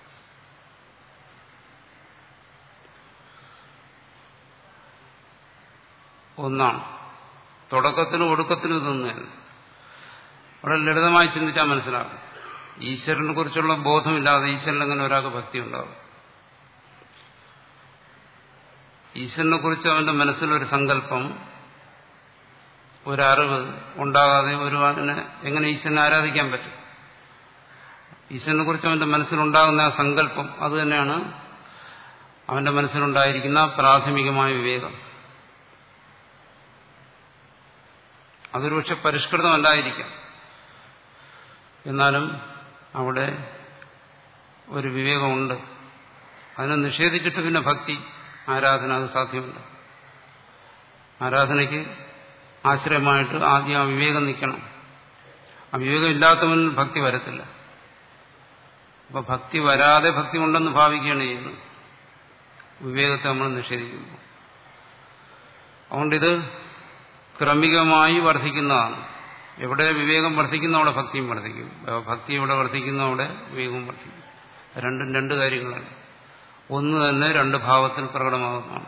ഒന്നാണ് തുടക്കത്തിനും ഒടുക്കത്തിനും ഇതൊന്നുമല്ല വളരെ ലളിതമായി ചിന്തിച്ചാൽ മനസ്സിലാകും ഈശ്വരനെ കുറിച്ചുള്ള ബോധമില്ലാതെ ഈശ്വരൻ അങ്ങനെ ഒരാൾക്ക് ഭക്തി ഉണ്ടാകും ഈശ്വരനെ കുറിച്ച് അവന്റെ മനസ്സിലൊരു സങ്കല്പം ഒരറിവ് ഉണ്ടാകാതെ ഒരുവനെ എങ്ങനെ ഈശ്വരനെ ആരാധിക്കാൻ പറ്റും ഈശ്വരനെ കുറിച്ച് അവന്റെ മനസ്സിലുണ്ടാകുന്ന ആ സങ്കല്പം അത് തന്നെയാണ് അവന്റെ മനസ്സിലുണ്ടായിരിക്കുന്ന പ്രാഥമികമായ വിവേകം അതൊരു പക്ഷെ പരിഷ്കൃതമല്ലായിരിക്കാം എന്നാലും അവിടെ ഒരു വിവേകമുണ്ട് അതിനെ നിഷേധിച്ചിട്ട് പിന്നെ ഭക്തി ആരാധന അത് സാധ്യമല്ല ആരാധനയ്ക്ക് ആശ്രയമായിട്ട് ആദ്യം ആ വിവേകം നിൽക്കണം ആ വിവേകം ഇല്ലാത്തവനിൽ ഭക്തി വരത്തില്ല അപ്പൊ ഭക്തി വരാതെ ഭക്തി ഉണ്ടെന്ന് ഭാവിക്കുകയാണ് ചെയ്യുന്നത് വിവേകത്തെ നമ്മൾ നിഷേധിക്കുമ്പോൾ അതുകൊണ്ടിത് ക്രമികമായി വർദ്ധിക്കുന്നതാണ് എവിടെ വിവേകം വർദ്ധിക്കുന്ന അവിടെ ഭക്തിയും വർദ്ധിക്കും ഭക്തി എവിടെ വർദ്ധിക്കുന്ന അവിടെ വിവേകവും വർദ്ധിക്കും രണ്ടും രണ്ട് കാര്യങ്ങളാണ് ഒന്ന് തന്നെ രണ്ട് ഭാവത്തിൽ പ്രകടമാകുന്നതാണ്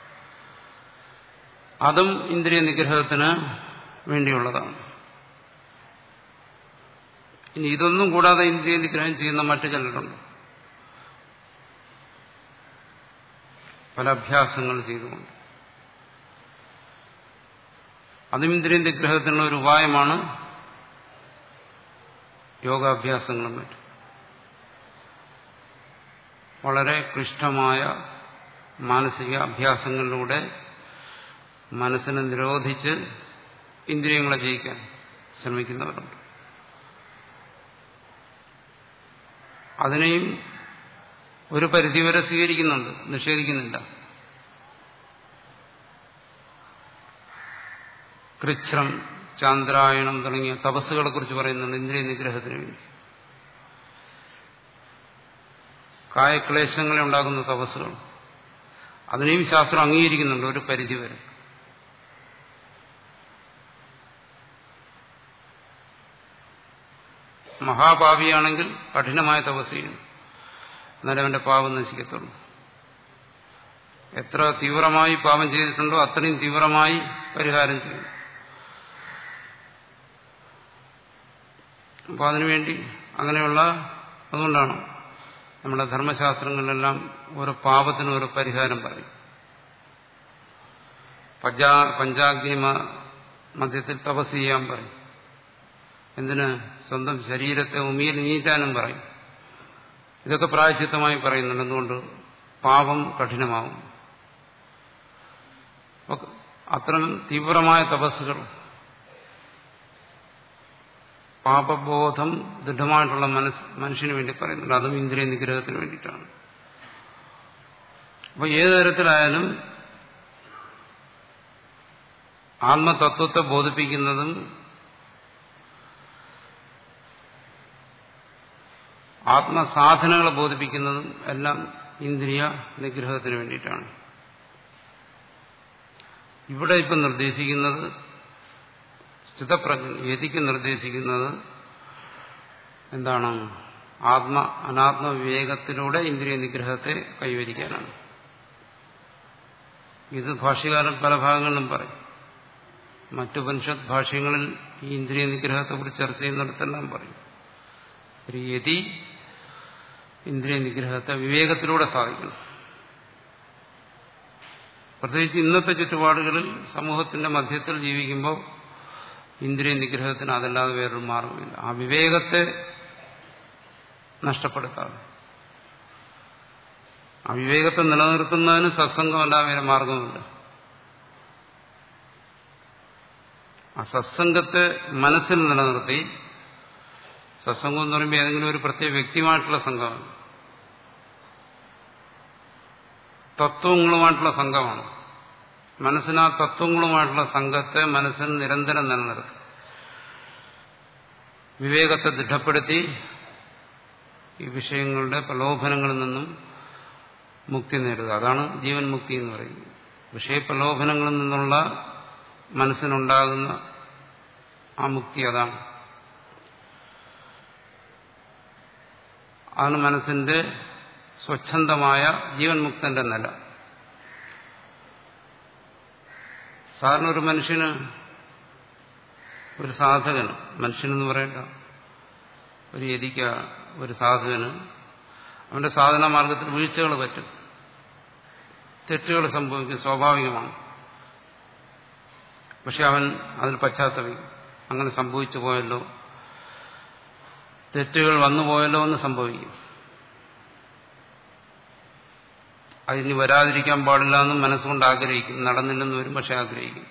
അതും ഇന്ദ്രിയ നിഗ്രഹത്തിന് വേണ്ടിയുള്ളതാണ് ഇനി ഇതൊന്നും കൂടാതെ ഇന്ദ്രിയ നിഗ്രഹം ചെയ്യുന്ന മറ്റു ചിലരുണ്ട് പല അഭ്യാസങ്ങൾ ചെയ്തുകൊണ്ട് അതും ഇന്ദ്രിയ നിഗ്രഹത്തിനുള്ള ഒരു ഉപായമാണ് യോഗാഭ്യാസങ്ങളും മറ്റും വളരെ ക്ലിഷ്ടമായ മാനസിക അഭ്യാസങ്ങളിലൂടെ മനസ്സിനെ നിരോധിച്ച് ഇന്ദ്രിയങ്ങളെ ജയിക്കാൻ ശ്രമിക്കുന്നവരുണ്ട് അതിനെയും ഒരു പരിധിവരെ സ്വീകരിക്കുന്നുണ്ട് നിഷേധിക്കുന്നില്ല കൃച്ഛ്രം ചാന്ദ്രായണം തുടങ്ങിയ തപസ്സുകളെ കുറിച്ച് പറയുന്നുണ്ട് ഇന്ദ്രിയ നിഗ്രഹത്തിന് വേണ്ടി കായക്ലേശങ്ങളെ ഉണ്ടാക്കുന്ന തപസ്സുകൾ അതിനെയും ശാസ്ത്രം അംഗീകരിക്കുന്നുണ്ട് ഒരു പരിധിവരെ മഹാപാപിയാണെങ്കിൽ കഠിനമായ തപസ് ചെയ്യുന്നു എന്നാലും അവന്റെ പാപം നശിക്കത്തുള്ളൂ എത്ര തീവ്രമായി പാപം ചെയ്തിട്ടുണ്ടോ അത്രയും തീവ്രമായി പരിഹാരം ചെയ്യും അപ്പോൾ അതിനുവേണ്ടി അങ്ങനെയുള്ള അതുകൊണ്ടാണ് നമ്മുടെ ധർമ്മശാസ്ത്രങ്ങളിലെല്ലാം ഓരോ പാപത്തിനും ഓരോ പരിഹാരം പറയും പഞ്ചാ പഞ്ചാഗ്നി മധ്യത്തിൽ തപസ് ചെയ്യാൻ പറയും എന്തിന് സ്വന്തം ശരീരത്തെ ഉമിയിൽ നീറ്റാനും പറയും ഇതൊക്കെ പ്രായച്ചിത്തമായി പറയുന്നുണ്ട് എന്തുകൊണ്ട് പാപം കഠിനമാവും അത്തരം തീവ്രമായ തപസ്സുകൾ പാപബോധം ദൃഢമായിട്ടുള്ള മനസ് മനുഷ്യന് വേണ്ടി പറയുന്നുണ്ട് അതും ഇന്ദ്രിയ നിഗ്രഹത്തിന് വേണ്ടിയിട്ടാണ് അപ്പൊ ഏതു തരത്തിലായാലും ആത്മതത്വത്തെ ബോധിപ്പിക്കുന്നതും ആത്മസാധനങ്ങളെ ബോധിപ്പിക്കുന്നതും എല്ലാം ഇന്ദ്രിയ നിഗ്രഹത്തിന് വേണ്ടിയിട്ടാണ് ഇവിടെ ഇപ്പം നിർദ്ദേശിക്കുന്നത് സ്ഥിതപ്രജ്ഞ യതിക്ക് നിർദ്ദേശിക്കുന്നത് എന്താണ് ആത്മ അനാത്മ വിവേകത്തിലൂടെ ഇന്ദ്രിയ നിഗ്രഹത്തെ കൈവരിക്കാനാണ് ഇത് ഭാഷ്യകാരൻ പല ഭാഗങ്ങളിലും പറയും മറ്റുപനിഷത് ഭാഷ്യങ്ങളിൽ ഈ ഇന്ദ്രിയ നിഗ്രഹത്തെക്കുറിച്ച് ചർച്ച ചെയ്യുന്നിടത്തെല്ലാം പറയും ഒരു യതി ഇന്ദ്രിയ നിഗ്രഹത്തെ വിവേകത്തിലൂടെ സാധിക്കണം പ്രത്യേകിച്ച് ഇന്നത്തെ ചുറ്റുപാടുകളിൽ സമൂഹത്തിന്റെ മധ്യത്തിൽ ജീവിക്കുമ്പോൾ ഇന്ദ്രിയ നിഗ്രഹത്തിന് അതല്ലാതെ വേറൊരു മാർഗമില്ല ആ വിവേകത്തെ നഷ്ടപ്പെടുത്താതെ ആ വിവേകത്തെ നിലനിർത്തുന്നതിന് സത്സംഗമല്ലാതെ വേറെ മാർഗമില്ല ആ സത്സംഗത്തെ മനസ്സിൽ നിലനിർത്തി സത്സംഗം എന്ന് പറയുമ്പോൾ ഏതെങ്കിലും ഒരു പ്രത്യേക വ്യക്തിയുമായിട്ടുള്ള സംഘമാണ് തത്വങ്ങളുമായിട്ടുള്ള സംഘമാണ് മനസ്സിന് ആ തത്വങ്ങളുമായിട്ടുള്ള സംഘത്തെ മനസ്സിൽ നിരന്തരം നിലനിർത്തി വിവേകത്തെ ദൃഢപ്പെടുത്തി ഈ വിഷയങ്ങളുടെ പ്രലോഭനങ്ങളിൽ നിന്നും മുക്തി നേടുക അതാണ് ജീവൻ മുക്തി എന്ന് പറയുന്നത് വിഷയപ്രലോഭനങ്ങളിൽ നിന്നുള്ള മനസ്സിനുണ്ടാകുന്ന ആ മുക്തി അതാണ് അതാണ് മനസ്സിന്റെ സ്വച്ഛന്തമായ ജീവൻ മുക്തന്റെ നില സാധാരണ ഒരു മനുഷ്യന് ഒരു സാധകന് മനുഷ്യനെന്ന് പറയണ്ട ഒരു യതിക്ക ഒരു സാധകന് അവന്റെ സാധന മാർഗത്തിൽ വീഴ്ചകൾ പറ്റും തെറ്റുകൾ സംഭവിക്കും സ്വാഭാവികമാണ് പക്ഷെ അവൻ അതിൽ പശ്ചാത്തപിക്കും അങ്ങനെ സംഭവിച്ചു പോയല്ലോ തെറ്റുകൾ വന്നു പോയല്ലോ എന്ന് സംഭവിക്കും അതിന് വരാതിരിക്കാൻ പാടില്ല എന്നും മനസ്സുകൊണ്ട് ആഗ്രഹിക്കും നടന്നില്ലെന്ന് വരും പക്ഷെ ആഗ്രഹിക്കും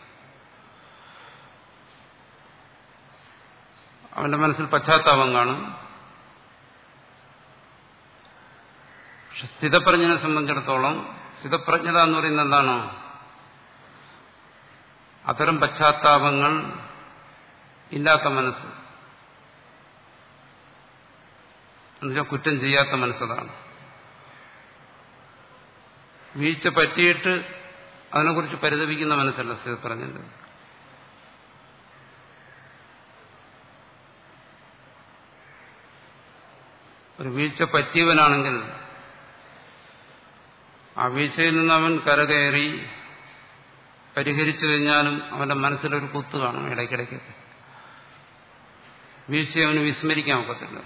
അവന്റെ മനസ്സിൽ പശ്ചാത്താപം കാണും പക്ഷെ സ്ഥിതപ്രജ്ഞനെ സംബന്ധിച്ചിടത്തോളം സ്ഥിതപ്രജ്ഞത എന്ന് പറയുന്നത് എന്താണ് അത്തരം പശ്ചാത്താപങ്ങൾ ഇല്ലാത്ത മനസ്സ് എന്നുവെച്ചാൽ കുറ്റം ചെയ്യാത്ത മനസ്സതാണ് വീഴ്ച പറ്റിയിട്ട് അതിനെക്കുറിച്ച് പരിതപിക്കുന്ന മനസ്സല്ല സ്ഥിതപ്രജ്ഞന്റെ ഒരു വീഴ്ച പറ്റിയവനാണെങ്കിൽ ആ വീഴ്ചയിൽ നിന്ന് അവൻ കരകയറി പരിഹരിച്ചു കഴിഞ്ഞാലും അവന്റെ മനസ്സിലൊരു കുത്ത് കാണും ഇടയ്ക്കിടയ്ക്ക് വീഴ്ചയെ അവന് വിസ്മരിക്കാൻ ഒക്കത്തില്ല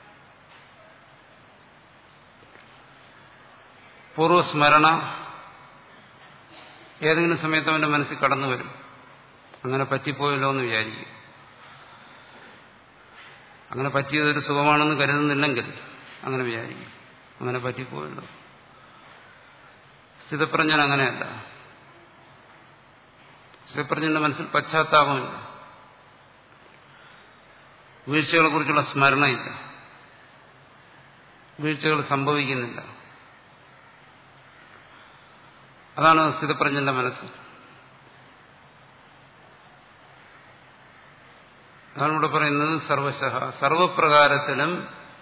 പൂർവ്വസ്മരണ ഏതെങ്കിലും സമയത്ത് അവന്റെ മനസ്സിൽ കടന്നു വരും അങ്ങനെ പറ്റിപ്പോയല്ലോ എന്ന് വിചാരിക്കും അങ്ങനെ പറ്റിയതൊരു സുഖമാണെന്ന് കരുതുന്നില്ലെങ്കിൽ അങ്ങനെ വിചാരിക്കും അങ്ങനെ പറ്റിപ്പോയല്ലോ സ്ഥിതപ്രജ്ഞൻ അങ്ങനെയല്ല സ്ഥിതപ്രജ്ഞന്റെ മനസ്സിൽ പശ്ചാത്താപമില്ല വീഴ്ചകളെ കുറിച്ചുള്ള സ്മരണയില്ല വീഴ്ചകൾ സംഭവിക്കുന്നില്ല അതാണ് സ്ഥിതപ്രജ്ഞന്റെ മനസ്സ് അതാണ് ഇവിടെ പറയുന്നത് സർവശഃ സർവപ്രകാരത്തിലും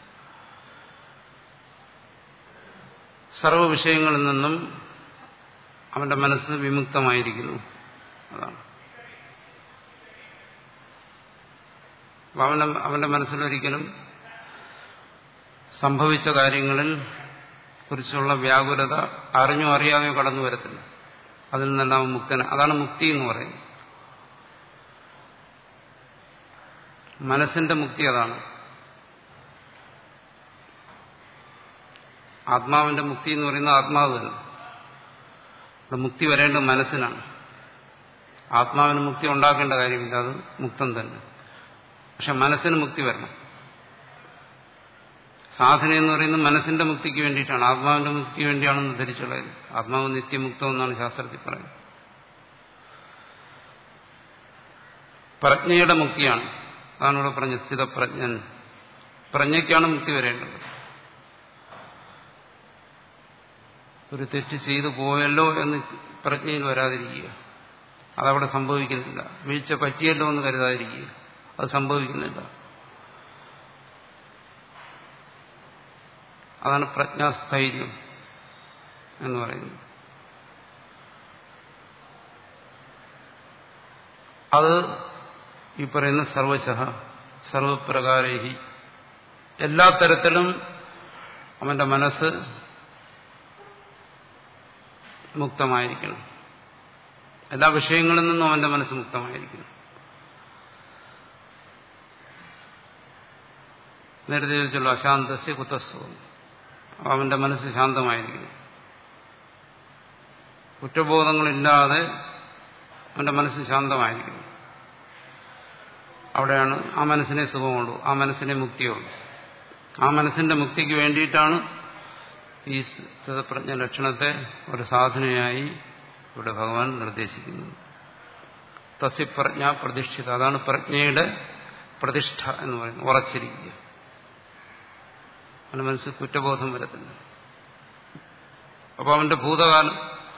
സർവ വിഷയങ്ങളിൽ നിന്നും അവന്റെ മനസ്സ് വിമുക്തമായിരിക്കുന്നു അതാണ് അവന്റെ അവന്റെ മനസ്സിലൊരിക്കലും സംഭവിച്ച കാര്യങ്ങളിൽ കുറിച്ചുള്ള വ്യാകുലത അറിഞ്ഞോ അറിയാതെയോ കടന്നു വരത്തില്ല അതിൽ നിന്നെല്ലാം മുക്തന അതാണ് മുക്തി എന്ന് പറയുന്നത് മനസ്സിന്റെ മുക്തി അതാണ് ആത്മാവിന്റെ മുക്തി എന്ന് പറയുന്നത് ആത്മാവ് തന്നെ ഇവിടെ മുക്തി വരേണ്ടത് മനസ്സിനാണ് ആത്മാവിന് മുക്തി ഉണ്ടാക്കേണ്ട കാര്യമില്ല അത് മുക്തം തന്നെ പക്ഷെ മനസ്സിന് മുക്തി വരണം സാധന എന്ന് പറയുന്നത് മനസ്സിന്റെ മുക്തിക്ക് വേണ്ടിയിട്ടാണ് ആത്മാവിന്റെ മുക്തിക്ക് വേണ്ടിയാണെന്ന് ധരിച്ചുള്ളത് ആത്മാവ് നിത്യമുക്തം എന്നാണ് ശാസ്ത്രത്തിൽ പറയുന്നത് പ്രജ്ഞയുടെ മുക്തിയാണ് അതാണ് ഇവിടെ പറഞ്ഞ സ്ഥിതപ്രജ്ഞൻ പ്രജ്ഞയ്ക്കാണ് മുക്തി വരേണ്ടത് ഒരു തെറ്റ് ചെയ്തു പോയല്ലോ എന്ന് പ്രജ്ഞയിൽ വരാതിരിക്കുക അതവിടെ സംഭവിക്കുന്നില്ല വീഴ്ച പറ്റിയല്ലോ എന്ന് കരുതാതിരിക്കുക അത് സംഭവിക്കുന്നില്ല അതാണ് പ്രജ്ഞാസ്ഥൈര്യം എന്ന് പറയുന്നത് അത് ഈ പറയുന്ന സർവശഃ സർവപ്രകാരേഹി എല്ലാ തരത്തിലും അവന്റെ മനസ്സ് മുക്തമായിരിക്കണം എല്ലാ വിഷയങ്ങളിൽ നിന്നും അവന്റെ മനസ്സ് മുക്തമായിരിക്കണം നേരത്തെ ചോദിച്ചുള്ളൂ അശാന്തസ്യ കുത്തസ്വം അവന്റെ മനസ്സ് ശാന്തമായിരിക്കണം കുറ്റബോധങ്ങളില്ലാതെ അവന്റെ മനസ്സ് ശാന്തമായിരിക്കണം അവിടെയാണ് ആ മനസ്സിനെ സുഖമുള്ളൂ ആ മനസ്സിനെ മുക്തിയുള്ളൂ ആ മനസ്സിന്റെ മുക്തിക്ക് വേണ്ടിയിട്ടാണ് ഈ സ്ഥിതപ്രജ്ഞ ലക്ഷണത്തെ ഒരു സാധനയായി ഇവിടെ ഭഗവാൻ നിർദ്ദേശിക്കുന്നത് തസ്യ പ്രജ്ഞ പ്രതിഷ്ഠിത അതാണ് പ്രജ്ഞയുടെ പ്രതിഷ്ഠ എന്ന് പറയുന്നത് ഉറച്ചിരിക്കുക അവന്റെ മനസ്സിൽ കുറ്റബോധം വരത്തില്ല അപ്പോൾ അവന്റെ ഭൂതകാലം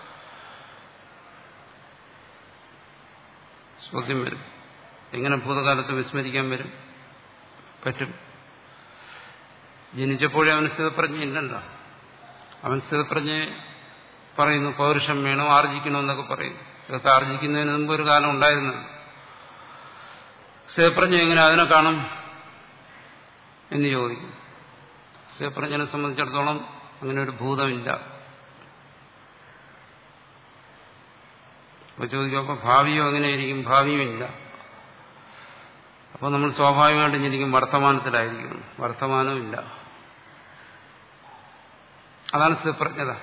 ചോദ്യം വരും എങ്ങനെ ഭൂതകാലത്ത് വിസ്മരിക്കാൻ വരും പറ്റും ജനിച്ചപ്പോഴേ അവന് സ്ഥിതപ്രജ്ഞ ഇല്ലല്ലോ അവൻ സ്ഥിതപ്രജ്ഞയെ പറയുന്നു പൗരുഷം വേണം ആർജിക്കണമെന്നൊക്കെ പറയുന്നു ഇതൊക്കെ ആർജിക്കുന്നതിന് മുമ്പ് ഒരു കാലം ഉണ്ടായിരുന്നു സ്ഥിതപ്രജ്ഞ എങ്ങനെ അതിനെ കാണും എന്ന് ചോദിക്കും സ്ഥിതപ്രജ്ഞനെ സംബന്ധിച്ചിടത്തോളം അങ്ങനെ ഒരു ഭൂതമില്ല അപ്പൊ ചോദിക്കും അപ്പൊ ഭാവിയോ എങ്ങനെയായിരിക്കും ഭാവിയും ഇല്ല അപ്പൊ നമ്മൾ സ്വാഭാവികമായിട്ടും ചിന്തിക്കും വർത്തമാനത്തിലായിരിക്കും വർത്തമാനവും ഇല്ല അതാണ് സ്ഥിതപ്രജ്ഞത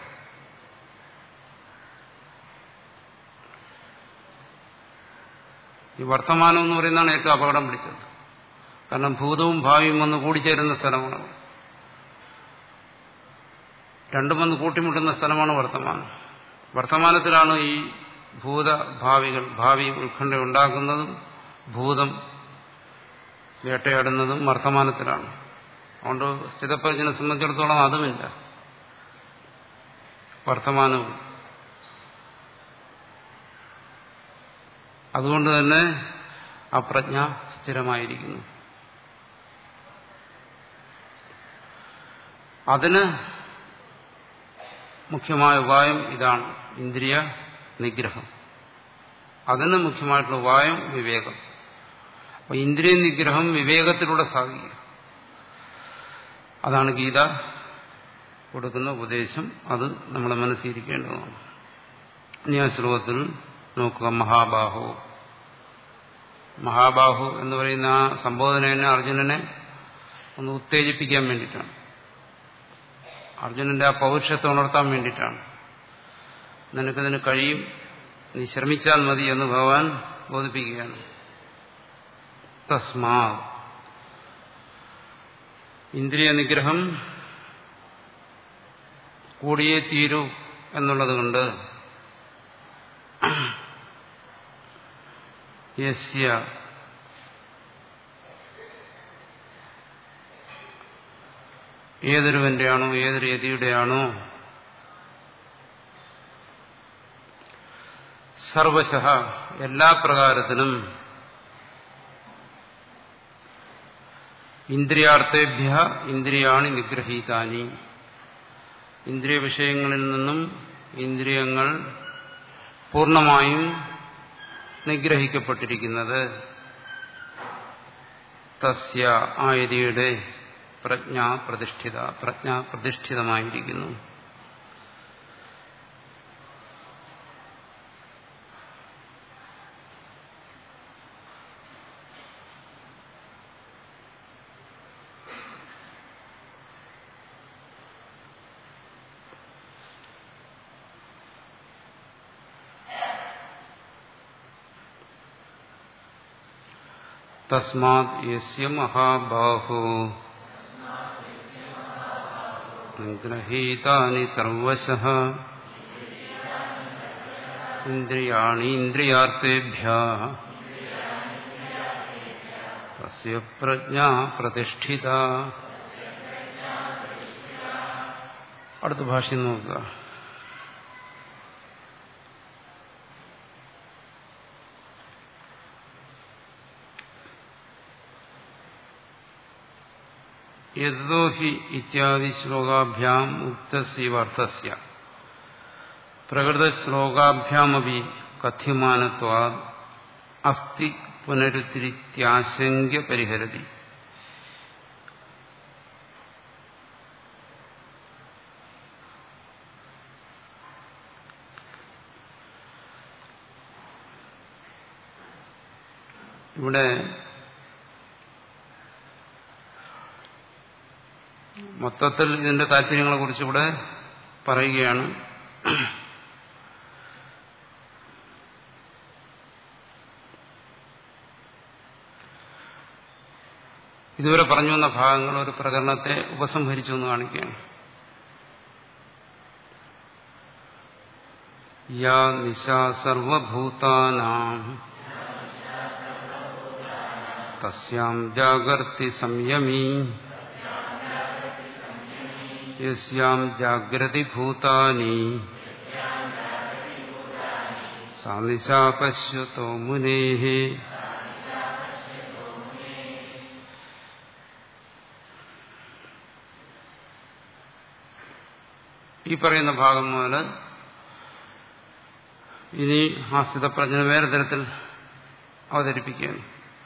ഈ വർത്തമാനം എന്ന് പറയുന്നതാണ് ഏറ്റവും അപകടം പിടിച്ചത് കാരണം ഭൂതവും ഭാവിയും വന്ന് കൂടിച്ചേരുന്ന സ്ഥലമാണ് രണ്ടും വന്ന് കൂട്ടിമുട്ടുന്ന സ്ഥലമാണ് വർത്തമാനം വർത്തമാനത്തിലാണ് ഈ ഭൂതഭാവികൾ ഭാവി ഉത്കണ്ഠ ഉണ്ടാക്കുന്നതും ഭൂതം വേട്ടയാടുന്നതും വർത്തമാനത്തിലാണ് അതുകൊണ്ട് സ്ഥിതപ്രജ്ഞനെ സംബന്ധിച്ചിടത്തോളം അതുമില്ല വർത്തമാനവും അതുകൊണ്ട് തന്നെ ആ പ്രജ്ഞ സ്ഥിരമായിരിക്കുന്നു അതിന് മുഖ്യമായ ഉപായം ഇതാണ് ഇന്ദ്രിയ നിഗ്രഹം അതിന് മുഖ്യമായിട്ടുള്ള ഉപായം വിവേകം അപ്പൊ ഇന്ദ്രിയ നിഗ്രഹം വിവേകത്തിലൂടെ സാധിക്കുക അതാണ് ഗീത കൊടുക്കുന്ന ഉപദേശം അത് നമ്മുടെ മനസ്സിരിക്കേണ്ടതാണ് ഇനി ആ ശ്ലോകത്തിൽ നോക്കുക മഹാബാഹു മഹാബാഹു എന്ന് പറയുന്ന ആ സംബോധന തന്നെ അർജുനനെ ഒന്ന് ഉത്തേജിപ്പിക്കാൻ വേണ്ടിയിട്ടാണ് അർജുനന്റെ ആ പൗരുഷത്തെ ഉണർത്താൻ വേണ്ടിയിട്ടാണ് നിനക്കതിന് കഴിയും നീ ശ്രമിച്ചാൽ മതി എന്ന് ഭഗവാൻ ബോധിപ്പിക്കുകയാണ് തസ്മാ ഇന്ദ്രിയ നിഗ്രഹം കൂടിയേ തീരൂ എന്നുള്ളത് കൊണ്ട് യസ്യ ഏതൊരുവന്റെയാണോ ഏതൊരു യതിയുടെയാണോ സർവശ എല്ലാ പ്രകാരത്തിലും ഇന്ദ്രിയാർത്ഥേഭ്യ ഇന്ദ്രിയാണി നിഗ്രഹീതാനി ഇന്ദ്രിയ വിഷയങ്ങളിൽ നിന്നും ഇന്ദ്രിയങ്ങൾ പൂർണ്ണമായും നിഗ്രഹിക്കപ്പെട്ടിരിക്കുന്നത് തസ്യ ആയതിയുടെ പ്രജ്ഞ പ്രതിഷ്ഠിത പ്രജ്ഞ പ്രതിഷ്ഠിതമായിരിക്കുന്നു തസ്മാത് യസ്യ മഹാബാഹോ നിഗ്രഹീതാനി സർവശഃ ഇന്ദ്രിയാണി ഇന്ദ്രിയാർത്ഥേഭ്യ തസ്യ പ്രജ്ഞ പ്രതിഷ്ഠിത അടുത്ത ഭാഷ്യം നോക്കുക യതോ ഹി ഇത്യാദി ശ്ലോകാഭ്യാം ഉക്തസ്യവർത്ഥസ്യ പ്രകൃതശ്ലോകാഭ്യാമപി കഥ്യമാനത്വാ അസ്തി പുനരുത്തിരിത്യാശങ്ക്യ പരിഹരതി ഇവിടെ മൊത്തത്തിൽ ഇതിന്റെ താല്പര്യങ്ങളെ കുറിച്ച് ഇവിടെ പറയുകയാണ് ഇതുവരെ പറഞ്ഞു വന്ന ഭാഗങ്ങൾ ഒരു പ്രകരണത്തെ ഉപസംഹരിച്ചു എന്ന് കാണിക്കുകയാണ് യാ നിശ സർവഭൂതാനാം തസ്യാം ജാഗർത്തി സംയമീ യസ്യാം ജാഗ്രതി ഭൂതാനി സാ നിശാ പശ്യതോ മുനേഃ ഈ പറയുന്ന ഭാഗം മുതൽ ഇനി ആ സ്ഥിതപ്രജ്ഞ വേറെ തരത്തിൽ അവതരിപ്പിക്കുകയാണ്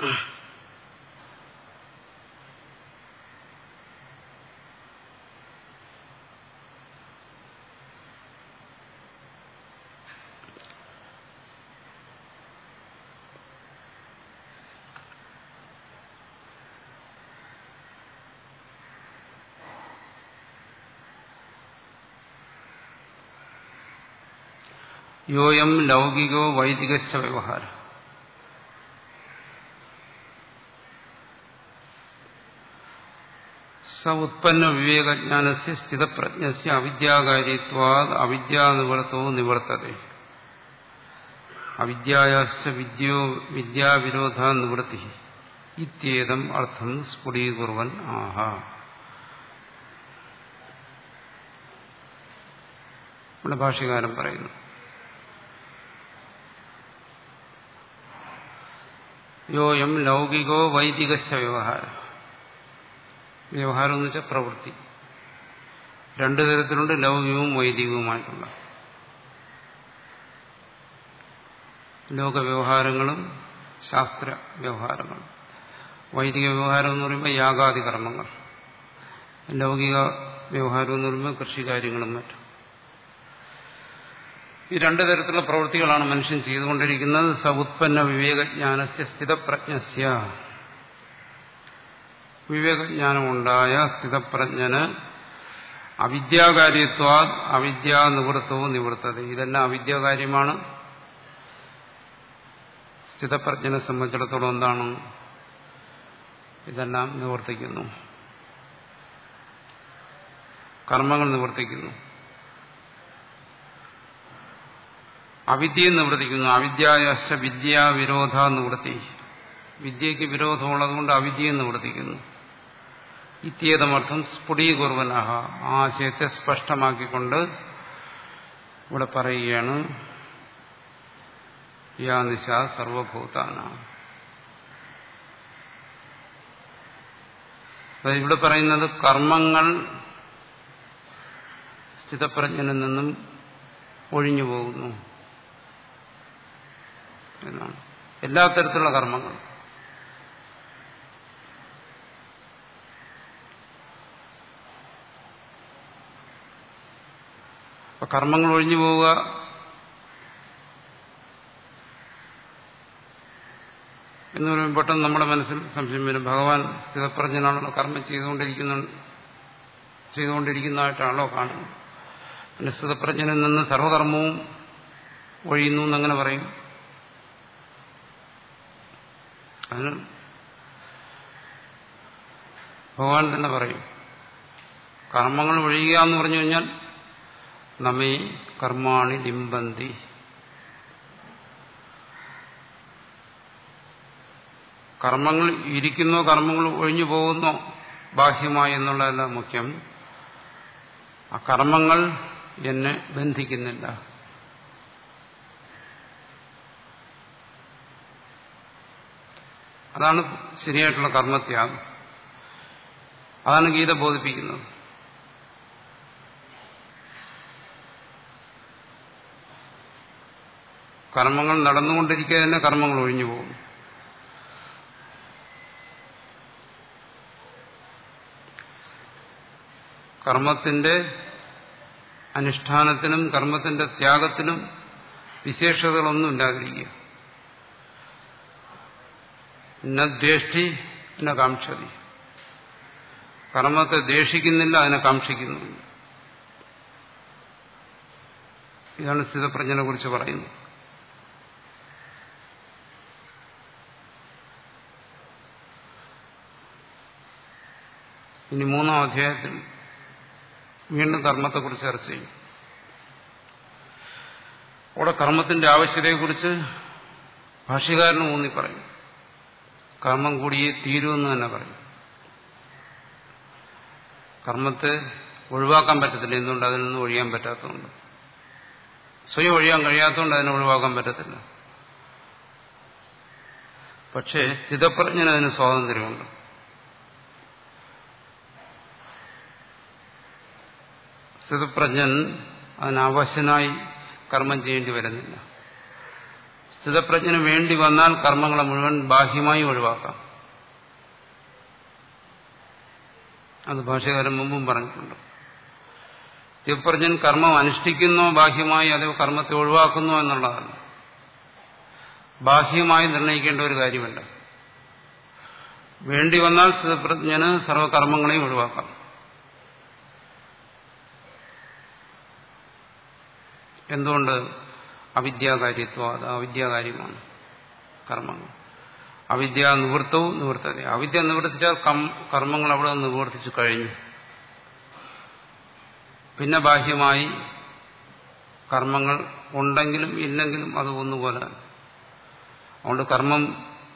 യോയം ലൗകികോ വൈദികശ്ച വ്യവഹാരം സ ഉത്പന്ന വിവേകജ്ഞാനസ് സ്ഥിതപ്രജ്ഞസ് അവിദ്യാകാരിത്വാ അവിദ്യാനിവർത്തോ നിവർത്തത അവിദ്യായാശ്ച വിദ്യോ വിദ്യാവിരോധ നിവൃത്തി ഇത്യേതം അർത്ഥം സ്ഫുടീകുർവൻ ആഹ ഇവിടെ ഭാഷ്യകാരൻ പറയുന്നു യോയം ലൗകികോ വൈദികശ്ച വ്യവഹാരം വ്യവഹാരം എന്ന് വെച്ചാൽ പ്രവൃത്തി രണ്ടു തരത്തിലുണ്ട് ലൗകികവും വൈദികവുമായിട്ടുള്ള ലോകവ്യവഹാരങ്ങളും ശാസ്ത്ര വ്യവഹാരങ്ങളും വൈദിക വ്യവഹാരം എന്ന് പറയുമ്പോൾ യാഗാദി കർമ്മങ്ങൾ ലൗകിക വ്യവഹാരം എന്ന് പറയുമ്പോൾ കൃഷികാര്യങ്ങളും മറ്റും ഈ രണ്ടു തരത്തിലുള്ള പ്രവൃത്തികളാണ് മനുഷ്യൻ ചെയ്തുകൊണ്ടിരിക്കുന്നത് സ ഉത്പന്ന വിവേകജ്ഞാനസ്യ സ്ഥിതപ്രജ്ഞസ്യ വിവേകജ്ഞാനമുണ്ടായ സ്ഥിതപ്രജ്ഞന് അവിദ്യാകാര്യത്വാ അവിദ്യാ നിവൃത്തവും നിവൃത്തത ഇതെല്ലാം അവിദ്യാകാര്യമാണ് സ്ഥിതപ്രജ്ഞനെ സംബന്ധിച്ചിടത്തോളം എന്താണ് ഇതെല്ലാം നിവർത്തിക്കുന്നു കർമ്മങ്ങൾ നിവർത്തിക്കുന്നു അവിദ്യയും നിവർത്തിക്കുന്നു അവിദ്യായശ വിദ്യാവിരോധ നിവൃത്തി വിദ്യയ്ക്ക് വിരോധമുള്ളതുകൊണ്ട് അവിദ്യയും നിവർത്തിക്കുന്നു ഇത്യേതമർത്ഥം സ്ഫുടീകുർവനഹ ആശയത്തെ സ്പഷ്ടമാക്കിക്കൊണ്ട് ഇവിടെ പറയുകയാണ് യാ നിശ സർവഭൂതാന ഇവിടെ പറയുന്നത് കർമ്മങ്ങൾ സ്ഥിതപ്രജ്ഞനിൽ നിന്നും ഒഴിഞ്ഞു പോകുന്നു എന്നാണ് എല്ലാ തരത്തിലുള്ള കർമ്മങ്ങൾ അപ്പൊ കർമ്മങ്ങൾ ഒഴിഞ്ഞു പോവുക എന്ന് പറയുമ്പോൾ പെട്ടെന്ന് നമ്മുടെ മനസ്സിൽ സംശയം വരും ഭഗവാൻ സ്ഥിതപ്രജ്ഞനാണല്ലോ കർമ്മം ചെയ്തുകൊണ്ടിരിക്കുന്ന ചെയ്തുകൊണ്ടിരിക്കുന്നതായിട്ടാണല്ലോ കാണുന്നത് പിന്നെ സ്ഥിതപ്രജ്ഞനിൽ നിന്ന് സർവകർമ്മവും ഒഴിയുന്നു എന്നങ്ങനെ പറയും അതിന് ഭഗവാൻ തന്നെ പറയും കർമ്മങ്ങൾ ഒഴിയുക എന്ന് പറഞ്ഞു കഴിഞ്ഞാൽ നമ്മെ കർമാണി ലിംബന്തി കർമ്മങ്ങൾ ഇരിക്കുന്നോ കർമ്മങ്ങൾ ഒഴിഞ്ഞു പോകുന്നോ ബാഹ്യമായി എന്നുള്ളതല്ല മുഖ്യം ആ കർമ്മങ്ങൾ എന്നെ ബന്ധിക്കുന്നില്ല അതാണ് ശരിയായിട്ടുള്ള കർമ്മത്യാഗം അതാണ് ഗീത ബോധിപ്പിക്കുന്നത് കർമ്മങ്ങൾ നടന്നുകൊണ്ടിരിക്കുക തന്നെ കർമ്മങ്ങൾ ഒഴിഞ്ഞു പോകും കർമ്മത്തിന്റെ അനുഷ്ഠാനത്തിനും കർമ്മത്തിന്റെ ത്യാഗത്തിനും വിശേഷതകളൊന്നും ഇല്ലാതിരിക്കുക ന ദ്വേഷ്ടി ന കാംക്ഷതി കർമ്മത്തെ ദ്വേഷിക്കുന്നില്ല അതിനെ കാക്ഷിക്കുന്നു ഇതാണ് സ്ഥിതപ്രജ്ഞനെ കുറിച്ച് പറയുന്നത് ഇനി മൂന്നാം അധ്യായത്തിൽ വീണ്ടും കർമ്മത്തെക്കുറിച്ച് ചർച്ച ചെയ്യും അവിടെ കർമ്മത്തിന്റെ ആവശ്യതയെക്കുറിച്ച് ഭാഷ്യകാരനും ഊന്നി പറയും കർമ്മം കൂടിയേ തീരുമെന്ന് തന്നെ പറയും കർമ്മത്തെ ഒഴിവാക്കാൻ പറ്റത്തില്ല എന്തുകൊണ്ട് അതിൽ നിന്ന് ഒഴിയാൻ പറ്റാത്തതുകൊണ്ട് സ്വയം ഒഴിയാൻ കഴിയാത്തതുകൊണ്ട് അതിനെ ഒഴിവാക്കാൻ പറ്റത്തില്ല പക്ഷേ സ്ഥിതപ്രജ്ഞന് അതിന് സ്വാതന്ത്ര്യമുണ്ട് സ്ഥിതപ്രജ്ഞൻ അതിനാവശ്യനായി കർമ്മം ചെയ്യേണ്ടി വരുന്നില്ല സ്ഥിതപ്രജ്ഞന് വേണ്ടി വന്നാൽ കർമ്മങ്ങളെ മുഴുവൻ ബാഹ്യമായി ഒഴിവാക്കാം അത് ഭാഷകാരൻ മുമ്പും പറഞ്ഞിട്ടുണ്ട് സ്ഥിതപ്രജ്ഞൻ കർമ്മം അനുഷ്ഠിക്കുന്നോ ബാഹ്യമായി അതോ കർമ്മത്തെ ഒഴിവാക്കുന്നോ എന്നുള്ളതല്ല ബാഹ്യമായി നിർണയിക്കേണ്ട ഒരു കാര്യമല്ല വേണ്ടി വന്നാൽ സ്ഥിതപ്രജ്ഞന് സർവകർമ്മങ്ങളെയും ഒഴിവാക്കാം എന്തുകൊണ്ട് അവിദ്യാകാര്യത്വം അത് അവിദ്യാകാര്യമാണ് കർമ്മങ്ങൾ അവിദ്യ നിവൃത്തവും നിവൃത്തത അവിദ്യ നിവർത്തിച്ചാൽ കർമ്മങ്ങൾ അവിടെ നിവർത്തിച്ചു കഴിഞ്ഞു പിന്നെ ബാഹ്യമായി കർമ്മങ്ങൾ ഉണ്ടെങ്കിലും ഇല്ലെങ്കിലും അത് ഒന്നുപോലെ അതുകൊണ്ട് കർമ്മം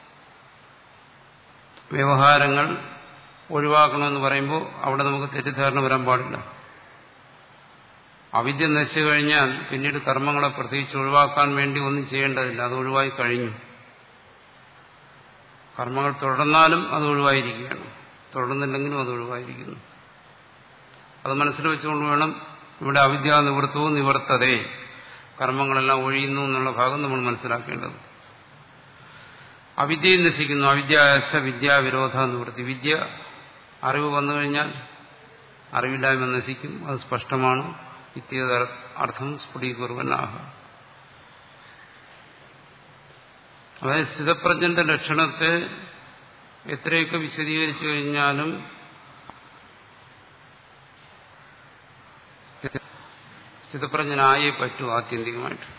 വ്യവഹാരങ്ങൾ ഒഴിവാക്കണമെന്ന് പറയുമ്പോൾ അവിടെ നമുക്ക് തെറ്റിദ്ധാരണ വരാൻ പാടില്ല അവിദ്യ നശിച്ചു കഴിഞ്ഞാൽ പിന്നീട് കർമ്മങ്ങളെ പ്രത്യേകിച്ച് ഒഴിവാക്കാൻ വേണ്ടി ഒന്നും ചെയ്യേണ്ടതില്ല അത് ഒഴിവായി കഴിഞ്ഞു കർമ്മങ്ങൾ തുടർന്നാലും അത് ഒഴിവായിരിക്കുകയാണ് തുടർന്നില്ലെങ്കിലും അത് ഒഴിവായിരിക്കുന്നു അത് മനസ്സിൽ വെച്ചുകൊണ്ട് വേണം ഇവിടെ അവിദ്യ നിവൃത്തവും നിവർത്തതേ കർമ്മങ്ങളെല്ലാം ഒഴിയുന്നു എന്നുള്ള ഭാഗം നമ്മൾ മനസ്സിലാക്കേണ്ടത് അവിദ്യയും നശിക്കുന്നു അവിദ്യാശ വിദ്യാവിരോധ നിവൃത്തി വിദ്യ അറിവ് വന്നു കഴിഞ്ഞാൽ അറിവില്ലായ്മ നശിക്കും അത് സ്പഷ്ടമാണ് ഇത്യേത അർത്ഥം സ്ഫുടീകുറുവനാഹ അതായത് സ്ഥിതപ്രജ്ഞന്റെ ലക്ഷണത്തെ എത്രയൊക്കെ വിശദീകരിച്ചു കഴിഞ്ഞാലും സ്ഥിതപ്രജ്ഞനായേ പറ്റൂ ആത്യന്തികമായിട്ട്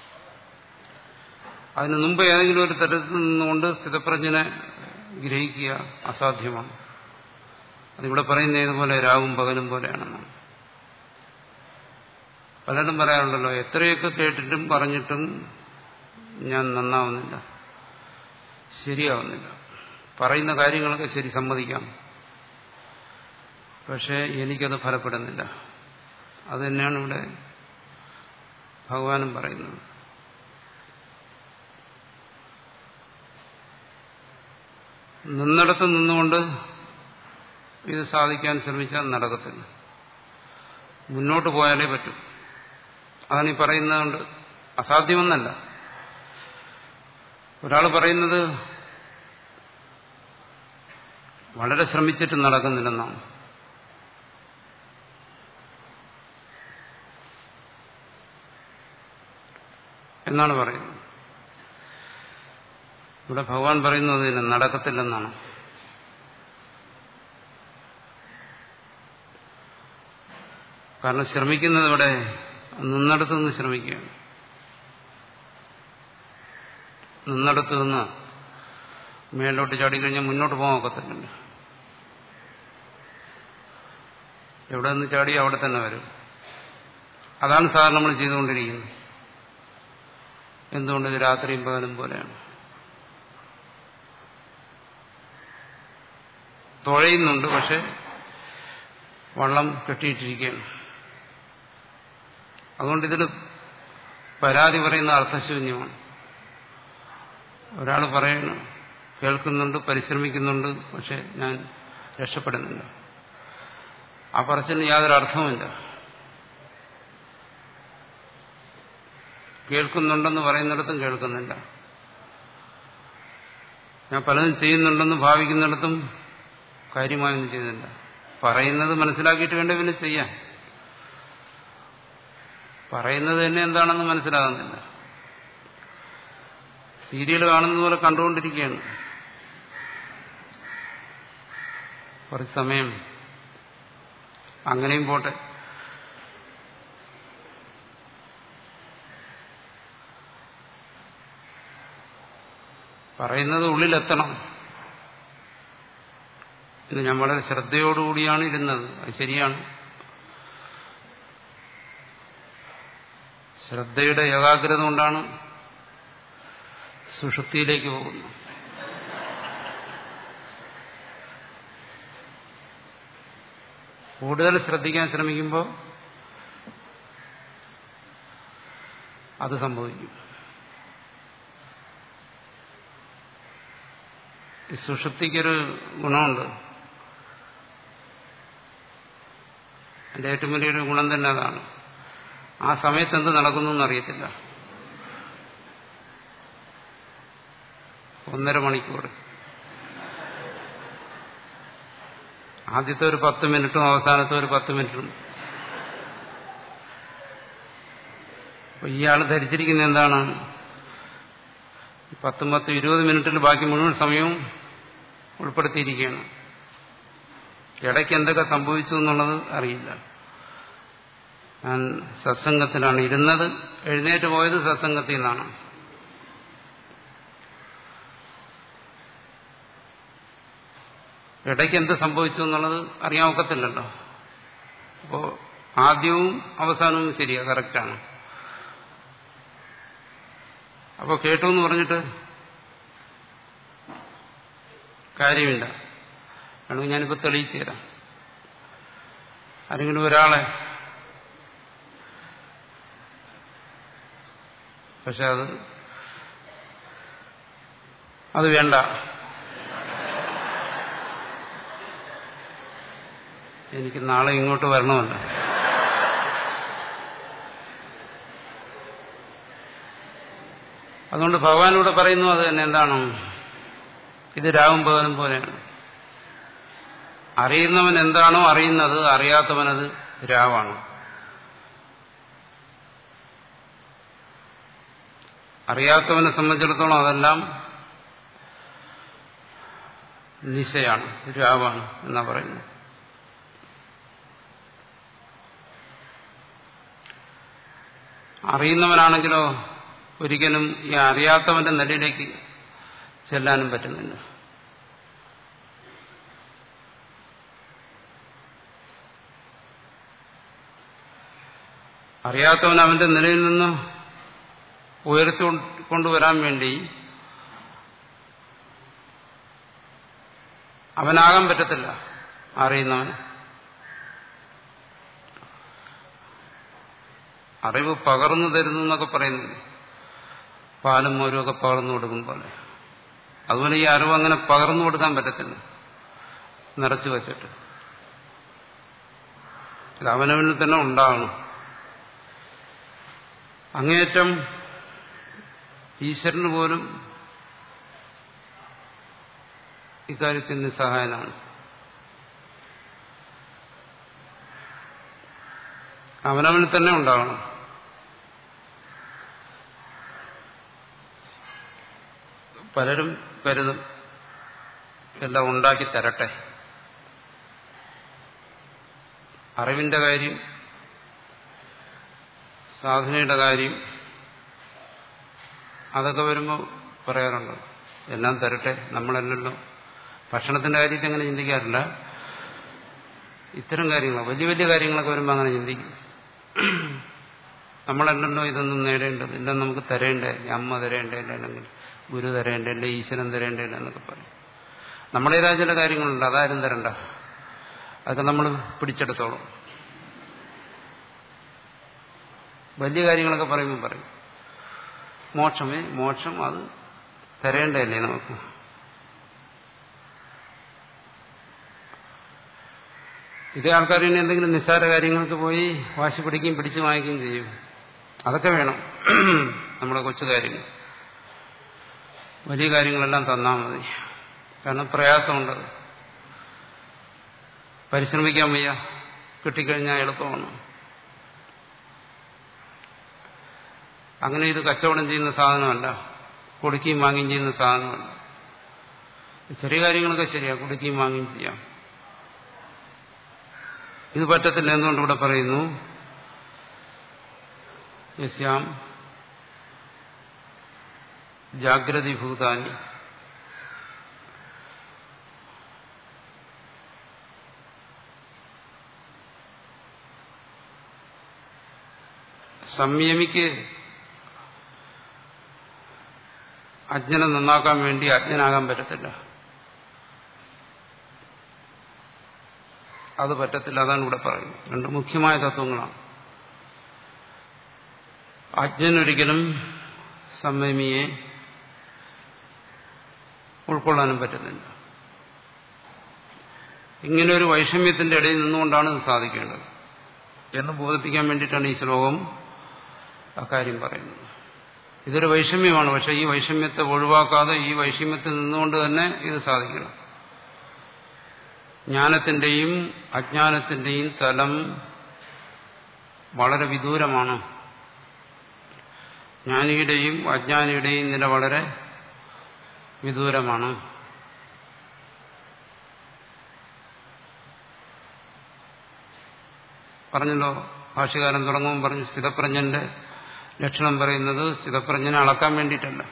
അതിനു മുമ്പ് ഏതെങ്കിലും ഒരു തരത്തിൽ നിന്നുകൊണ്ട് സ്ഥിതപ്രജ്ഞനെ ഗ്രഹിക്കുക അസാധ്യമാണ് അതിവിടെ പറയുന്നതുപോലെ രാവും പകലും പോലെയാണെന്നാണ് പലരും പറയാറുണ്ടല്ലോ എത്രയൊക്കെ കേട്ടിട്ടും പറഞ്ഞിട്ടും ഞാൻ നന്നാവുന്നില്ല ശരിയാവുന്നില്ല പറയുന്ന കാര്യങ്ങളൊക്കെ ശരി സമ്മതിക്കാം പക്ഷേ എനിക്കത് ഫലപ്പെടുന്നില്ല അത് തന്നെയാണ് ഇവിടെ ഭഗവാനും പറയുന്നത് നിന്നിടത്ത് നിന്നുകൊണ്ട് ഇത് സാധിക്കാൻ ശ്രമിച്ചാൽ നടക്കത്തില്ല മുന്നോട്ട് പോയാലേ പറ്റൂ അതാണ് ഈ പറയുന്നതുകൊണ്ട് അസാധ്യമെന്നല്ല ഒരാൾ പറയുന്നത് വളരെ ശ്രമിച്ചിട്ട് നടക്കുന്നില്ലെന്നാണ് എന്നാണ് പറയുന്നത് ഇവിടെ ഭഗവാൻ പറയുന്നത് ഇതിന് നടക്കത്തില്ലെന്നാണ് കാരണം ശ്രമിക്കുന്നത് ഇവിടെ നിന്നിടത്തു നിന്ന് ശ്രമിക്കുകയാണ് നിന്നിടത്തു നിന്ന് മേലോട്ട് ചാടി കഴിഞ്ഞാൽ മുന്നോട്ട് പോകാൻ ഒക്കത്തില്ല എവിടെ നിന്ന് ചാടി അവിടെ തന്നെ വരും അതാണ് സാർ നമ്മൾ ചെയ്തുകൊണ്ടിരിക്കുന്നത് എന്തുകൊണ്ട് ഇത് രാത്രിയും പകലും പോലെയാണ് തുഴയുന്നുണ്ട് പക്ഷെ വള്ളം കെട്ടിയിട്ടിരിക്കുകയാണ് അതുകൊണ്ട് ഇതിൽ പരാതി പറയുന്ന അർത്ഥശൂന്യമാണ് ഒരാൾ പറയുന്നു കേൾക്കുന്നുണ്ട് പരിശ്രമിക്കുന്നുണ്ട് പക്ഷെ ഞാൻ രക്ഷപ്പെടുന്നില്ല ആ പറച്ചിന് യാതൊരു അർത്ഥവുമില്ല കേൾക്കുന്നുണ്ടെന്ന് പറയുന്നിടത്തും കേൾക്കുന്നില്ല ഞാൻ പലതും ചെയ്യുന്നുണ്ടെന്ന് ഭാവിക്കുന്നിടത്തും കാര്യമായൊന്നും ചെയ്യുന്നില്ല പറയുന്നത് മനസ്സിലാക്കിയിട്ട് വേണ്ട പിന്നെ ചെയ്യാൻ പറയുന്നത് തന്നെ എന്താണെന്ന് മനസ്സിലാകുന്നില്ല സീരിയൽ കാണുന്ന പോലെ കണ്ടുകൊണ്ടിരിക്കുകയാണ് കുറച്ച് സമയം അങ്ങനെയും പോട്ടെ പറയുന്നത് ഉള്ളിലെത്തണം ഇത് ഞാൻ വളരെ ശ്രദ്ധയോടുകൂടിയാണ് ഇരുന്നത് അത് ശരിയാണ് ശ്രദ്ധയുടെ ഏകാഗ്രത കൊണ്ടാണ് സുഷുപ്തിയിലേക്ക് പോകുന്നത് കൂടുതൽ ശ്രദ്ധിക്കാൻ ശ്രമിക്കുമ്പോൾ അത് സംഭവിക്കും ഈ സുഷുപ്തിക്കൊരു ഗുണമുണ്ട് എൻ്റെ ഏറ്റവും വലിയൊരു ഗുണം തന്നെ അതാണ് ആ സമയത്ത് എന്ത് നടക്കുന്നു എന്നറിയത്തില്ല ഒന്നര മണിക്കൂർ ആദ്യത്തെ ഒരു പത്ത് മിനിറ്റും അവസാനത്തെ ഒരു പത്ത് മിനിറ്റും അപ്പൊ ഇയാൾ ധരിച്ചിരിക്കുന്ന എന്താണ് പത്തും പത്തും ഇരുപത് മിനിറ്റിൽ ബാക്കി മുഴുവൻ സമയവും ഉൾപ്പെടുത്തിയിരിക്കുകയാണ് ഇടയ്ക്ക് എന്തൊക്കെ സംഭവിച്ചു എന്നുള്ളത് അറിയില്ല ഞാൻ സത്സംഗത്തിലാണ് ഇരുന്നത് എഴുന്നേറ്റ് പോയത് സത്സംഗത്തിൽ നിന്നാണ് ഇടയ്ക്ക് എന്ത് സംഭവിച്ചു എന്നുള്ളത് അറിയാൻ ഒക്കത്തില്ലല്ലോ അപ്പോൾ ആദ്യവും അവസാനവും ശരിയാ കറക്റ്റാണ് അപ്പോൾ കേട്ടു എന്ന് പറഞ്ഞിട്ട് കാര്യമില്ല വേണമെങ്കിൽ ഞാനിപ്പോൾ തെളിയിച്ചു തരാം ആരെങ്കിലും ഒരാളെ പക്ഷെ അത് അത് വേണ്ട എനിക്ക് നാളെ ഇങ്ങോട്ട് വരണമല്ലോ അതുകൊണ്ട് ഭഗവാനോട് പറയുന്നു അത് തന്നെ എന്താണ് ഇത് രാവും പകലും പോലെയാണ് അറിയുന്നവൻ എന്താണോ അറിയുന്നത് അറിയാത്തവനത് രാവാണ് അറിയാത്തവനെ സംബന്ധിച്ചിടത്തോളം അതെല്ലാം നിശയാണ് രാവാണ് എന്നാ പറയുന്നത് അറിയുന്നവനാണെങ്കിലോ ഒരിക്കലും ഈ അറിയാത്തവന്റെ നിലയിലേക്ക് ചെല്ലാനും പറ്റുന്നില്ല അറിയാത്തവൻ അവന്റെ നിലയിൽ നിന്ന് ഉയർത്തി കൊണ്ടുവരാൻ വേണ്ടി അവനാകാൻ പറ്റത്തില്ല അറിയുന്നവൻ അറിവ് പകർന്നു തരുന്നു എന്നൊക്കെ പറയുന്നില്ലേ പാലും മോരും ഒക്കെ പകർന്നു കൊടുക്കും പോലെ അതുപോലെ ഈ അറിവ് അങ്ങനെ പകർന്നു കൊടുക്കാൻ പറ്റത്തില്ല നിറച്ചു വച്ചിട്ട് ഇത് അവനവനിൽ തന്നെ ഉണ്ടാകണം അങ്ങേയറ്റം ഈശ്വരന് പോലും ഇക്കാര്യത്തിൽ നിസ്സഹായനാണ് അവനവനിൽ തന്നെ ഉണ്ടാകണം പലരും കരുതും എല്ലാം ഉണ്ടാക്കി തരട്ടെ അറിവിന്റെ കാര്യം സാധനയുടെ കാര്യം അതൊക്കെ വരുമ്പോൾ പറയാറുണ്ട് എല്ലാം തരട്ടെ നമ്മളല്ലല്ലോ ഭക്ഷണത്തിന്റെ കാര്യത്തിൽ അങ്ങനെ ചിന്തിക്കാറില്ല ഇത്തരം കാര്യങ്ങൾ വലിയ വലിയ കാര്യങ്ങളൊക്കെ വരുമ്പോൾ അങ്ങനെ ചിന്തിക്കും നമ്മളല്ലല്ലോ ഇതൊന്നും നേടേണ്ടത് എല്ലാം നമുക്ക് തരേണ്ടേ അമ്മ തരേണ്ടതില്ല അല്ലെങ്കിൽ ഗുരു തരേണ്ടതില്ല ഈശ്വരൻ തരേണ്ടതില്ല എന്നൊക്കെ പറയും നമ്മളേതായ ചില കാര്യങ്ങളുണ്ട് അതാരും തരണ്ട അതൊക്കെ നമ്മൾ പിടിച്ചെടുത്തോളും വലിയ കാര്യങ്ങളൊക്കെ പറയുമ്പോൾ പറയും മോക്ഷമേ മോക്ഷം അത് തരേണ്ടതല്ലേ നമുക്ക് ഇതേ ആൾക്കാർ ഇനി എന്തെങ്കിലും നിസ്സാര കാര്യങ്ങൾക്ക് പോയി വാശി പിടിക്കുകയും പിടിച്ചു വാങ്ങിക്കുകയും ചെയ്യും അതൊക്കെ വേണം നമ്മുടെ കൊച്ചു കാര്യങ്ങൾ വലിയ കാര്യങ്ങളെല്ലാം തന്നാൽ മതി കാരണം പ്രയാസമുണ്ട് പരിശ്രമിക്കാൻ വയ്യ കിട്ടിക്കഴിഞ്ഞാൽ എളുപ്പമാണ് അങ്ങനെ ഇത് കച്ചവടം ചെയ്യുന്ന സാധനമല്ല കൊടുക്കുകയും വാങ്ങുകയും ചെയ്യുന്ന സാധനമല്ല ചെറിയ കാര്യങ്ങളൊക്കെ ശരിയാ കൊടുക്കുകയും വാങ്ങുകയും ചെയ്യാം ഇത് പറ്റത്തില്ല എന്തുകൊണ്ട് ഇവിടെ പറയുന്നു യസ്യാം ജാഗ്രതി ഭൂതാനി സംയമിക്ക് അജ്ഞനെ നന്നാക്കാൻ വേണ്ടി അജ്ഞനാകാൻ പറ്റത്തില്ല അത് പറ്റത്തില്ല അതാണ് ഇവിടെ പറയുന്നത് രണ്ട് മുഖ്യമായ തത്വങ്ങളാണ് അജ്ഞനൊരിക്കലും സംയമിയെ ഉൾക്കൊള്ളാനും പറ്റുന്നില്ല ഇങ്ങനെ ഒരു വൈഷമ്യത്തിന്റെ ഇടയിൽ നിന്നുകൊണ്ടാണ് ഇത് സാധിക്കേണ്ടത് എന്ന് ബോധിപ്പിക്കാൻ വേണ്ടിയിട്ടാണ് ഈ ശ്ലോകം അക്കാര്യം പറയുന്നത് ഇതൊരു വൈഷമ്യമാണ് പക്ഷെ ഈ വൈഷമ്യത്തെ ഒഴിവാക്കാതെ ഈ വൈഷമ്യത്തിൽ നിന്നുകൊണ്ട് തന്നെ ഇത് സാധിക്കണം ജ്ഞാനത്തിന്റെയും അജ്ഞാനത്തിന്റെയും തലം വളരെ വിദൂരമാണ് ജ്ഞാനിയുടെയും അജ്ഞാനിയുടെയും നില വളരെ വിദൂരമാണ് പറഞ്ഞല്ലോ ഭാഷകാരൻ തുടങ്ങുമ്പോൾ പറഞ്ഞു സ്ഥിതപ്രജ്ഞന്റെ ലക്ഷണം പറയുന്നത് സ്ഥിതപ്രജ്ഞനെ അളക്കാൻ വേണ്ടിയിട്ടല്ല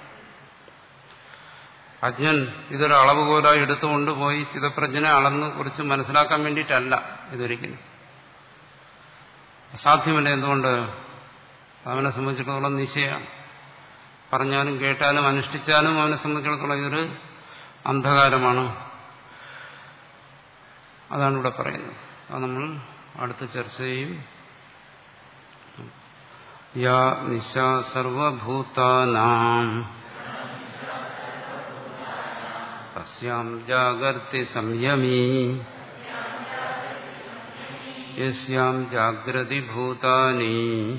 അജ്ഞൻ ഇതൊരു അളവ് പോലായി എടുത്തുകൊണ്ട് പോയി സ്ഥിതപ്രജ്ഞനെ അളന്ന് കുറിച്ച് മനസ്സിലാക്കാൻ വേണ്ടിയിട്ടല്ല ഇതൊരിക്കലും അസാധ്യമല്ല എന്തുകൊണ്ട് അവനെ സംബന്ധിച്ചിടത്തോളം നിശ്ചയമാണ് പറഞ്ഞാലും കേട്ടാലും അനുഷ്ഠിച്ചാലും അവനെ സംബന്ധിച്ചിടത്തോളം ഇതൊരു അന്ധകാരമാണ് അതാണ് ഇവിടെ പറയുന്നത് അത് നമ്മൾ അടുത്ത ചർച്ച ചെയ്യും യാ നിശ സർവഭൂതാനാം തസ്യാം ജാഗർത്തി സംയമീ യസ്യാം ജാഗ്രതി ഭൂതാനി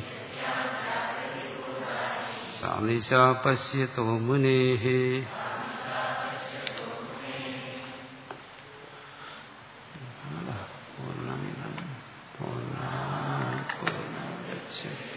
സാ നിശ പശ്യതോ മുനേഃ പൂർണ്ണമിദം പൂർണ്ണ പൂർണ്ണ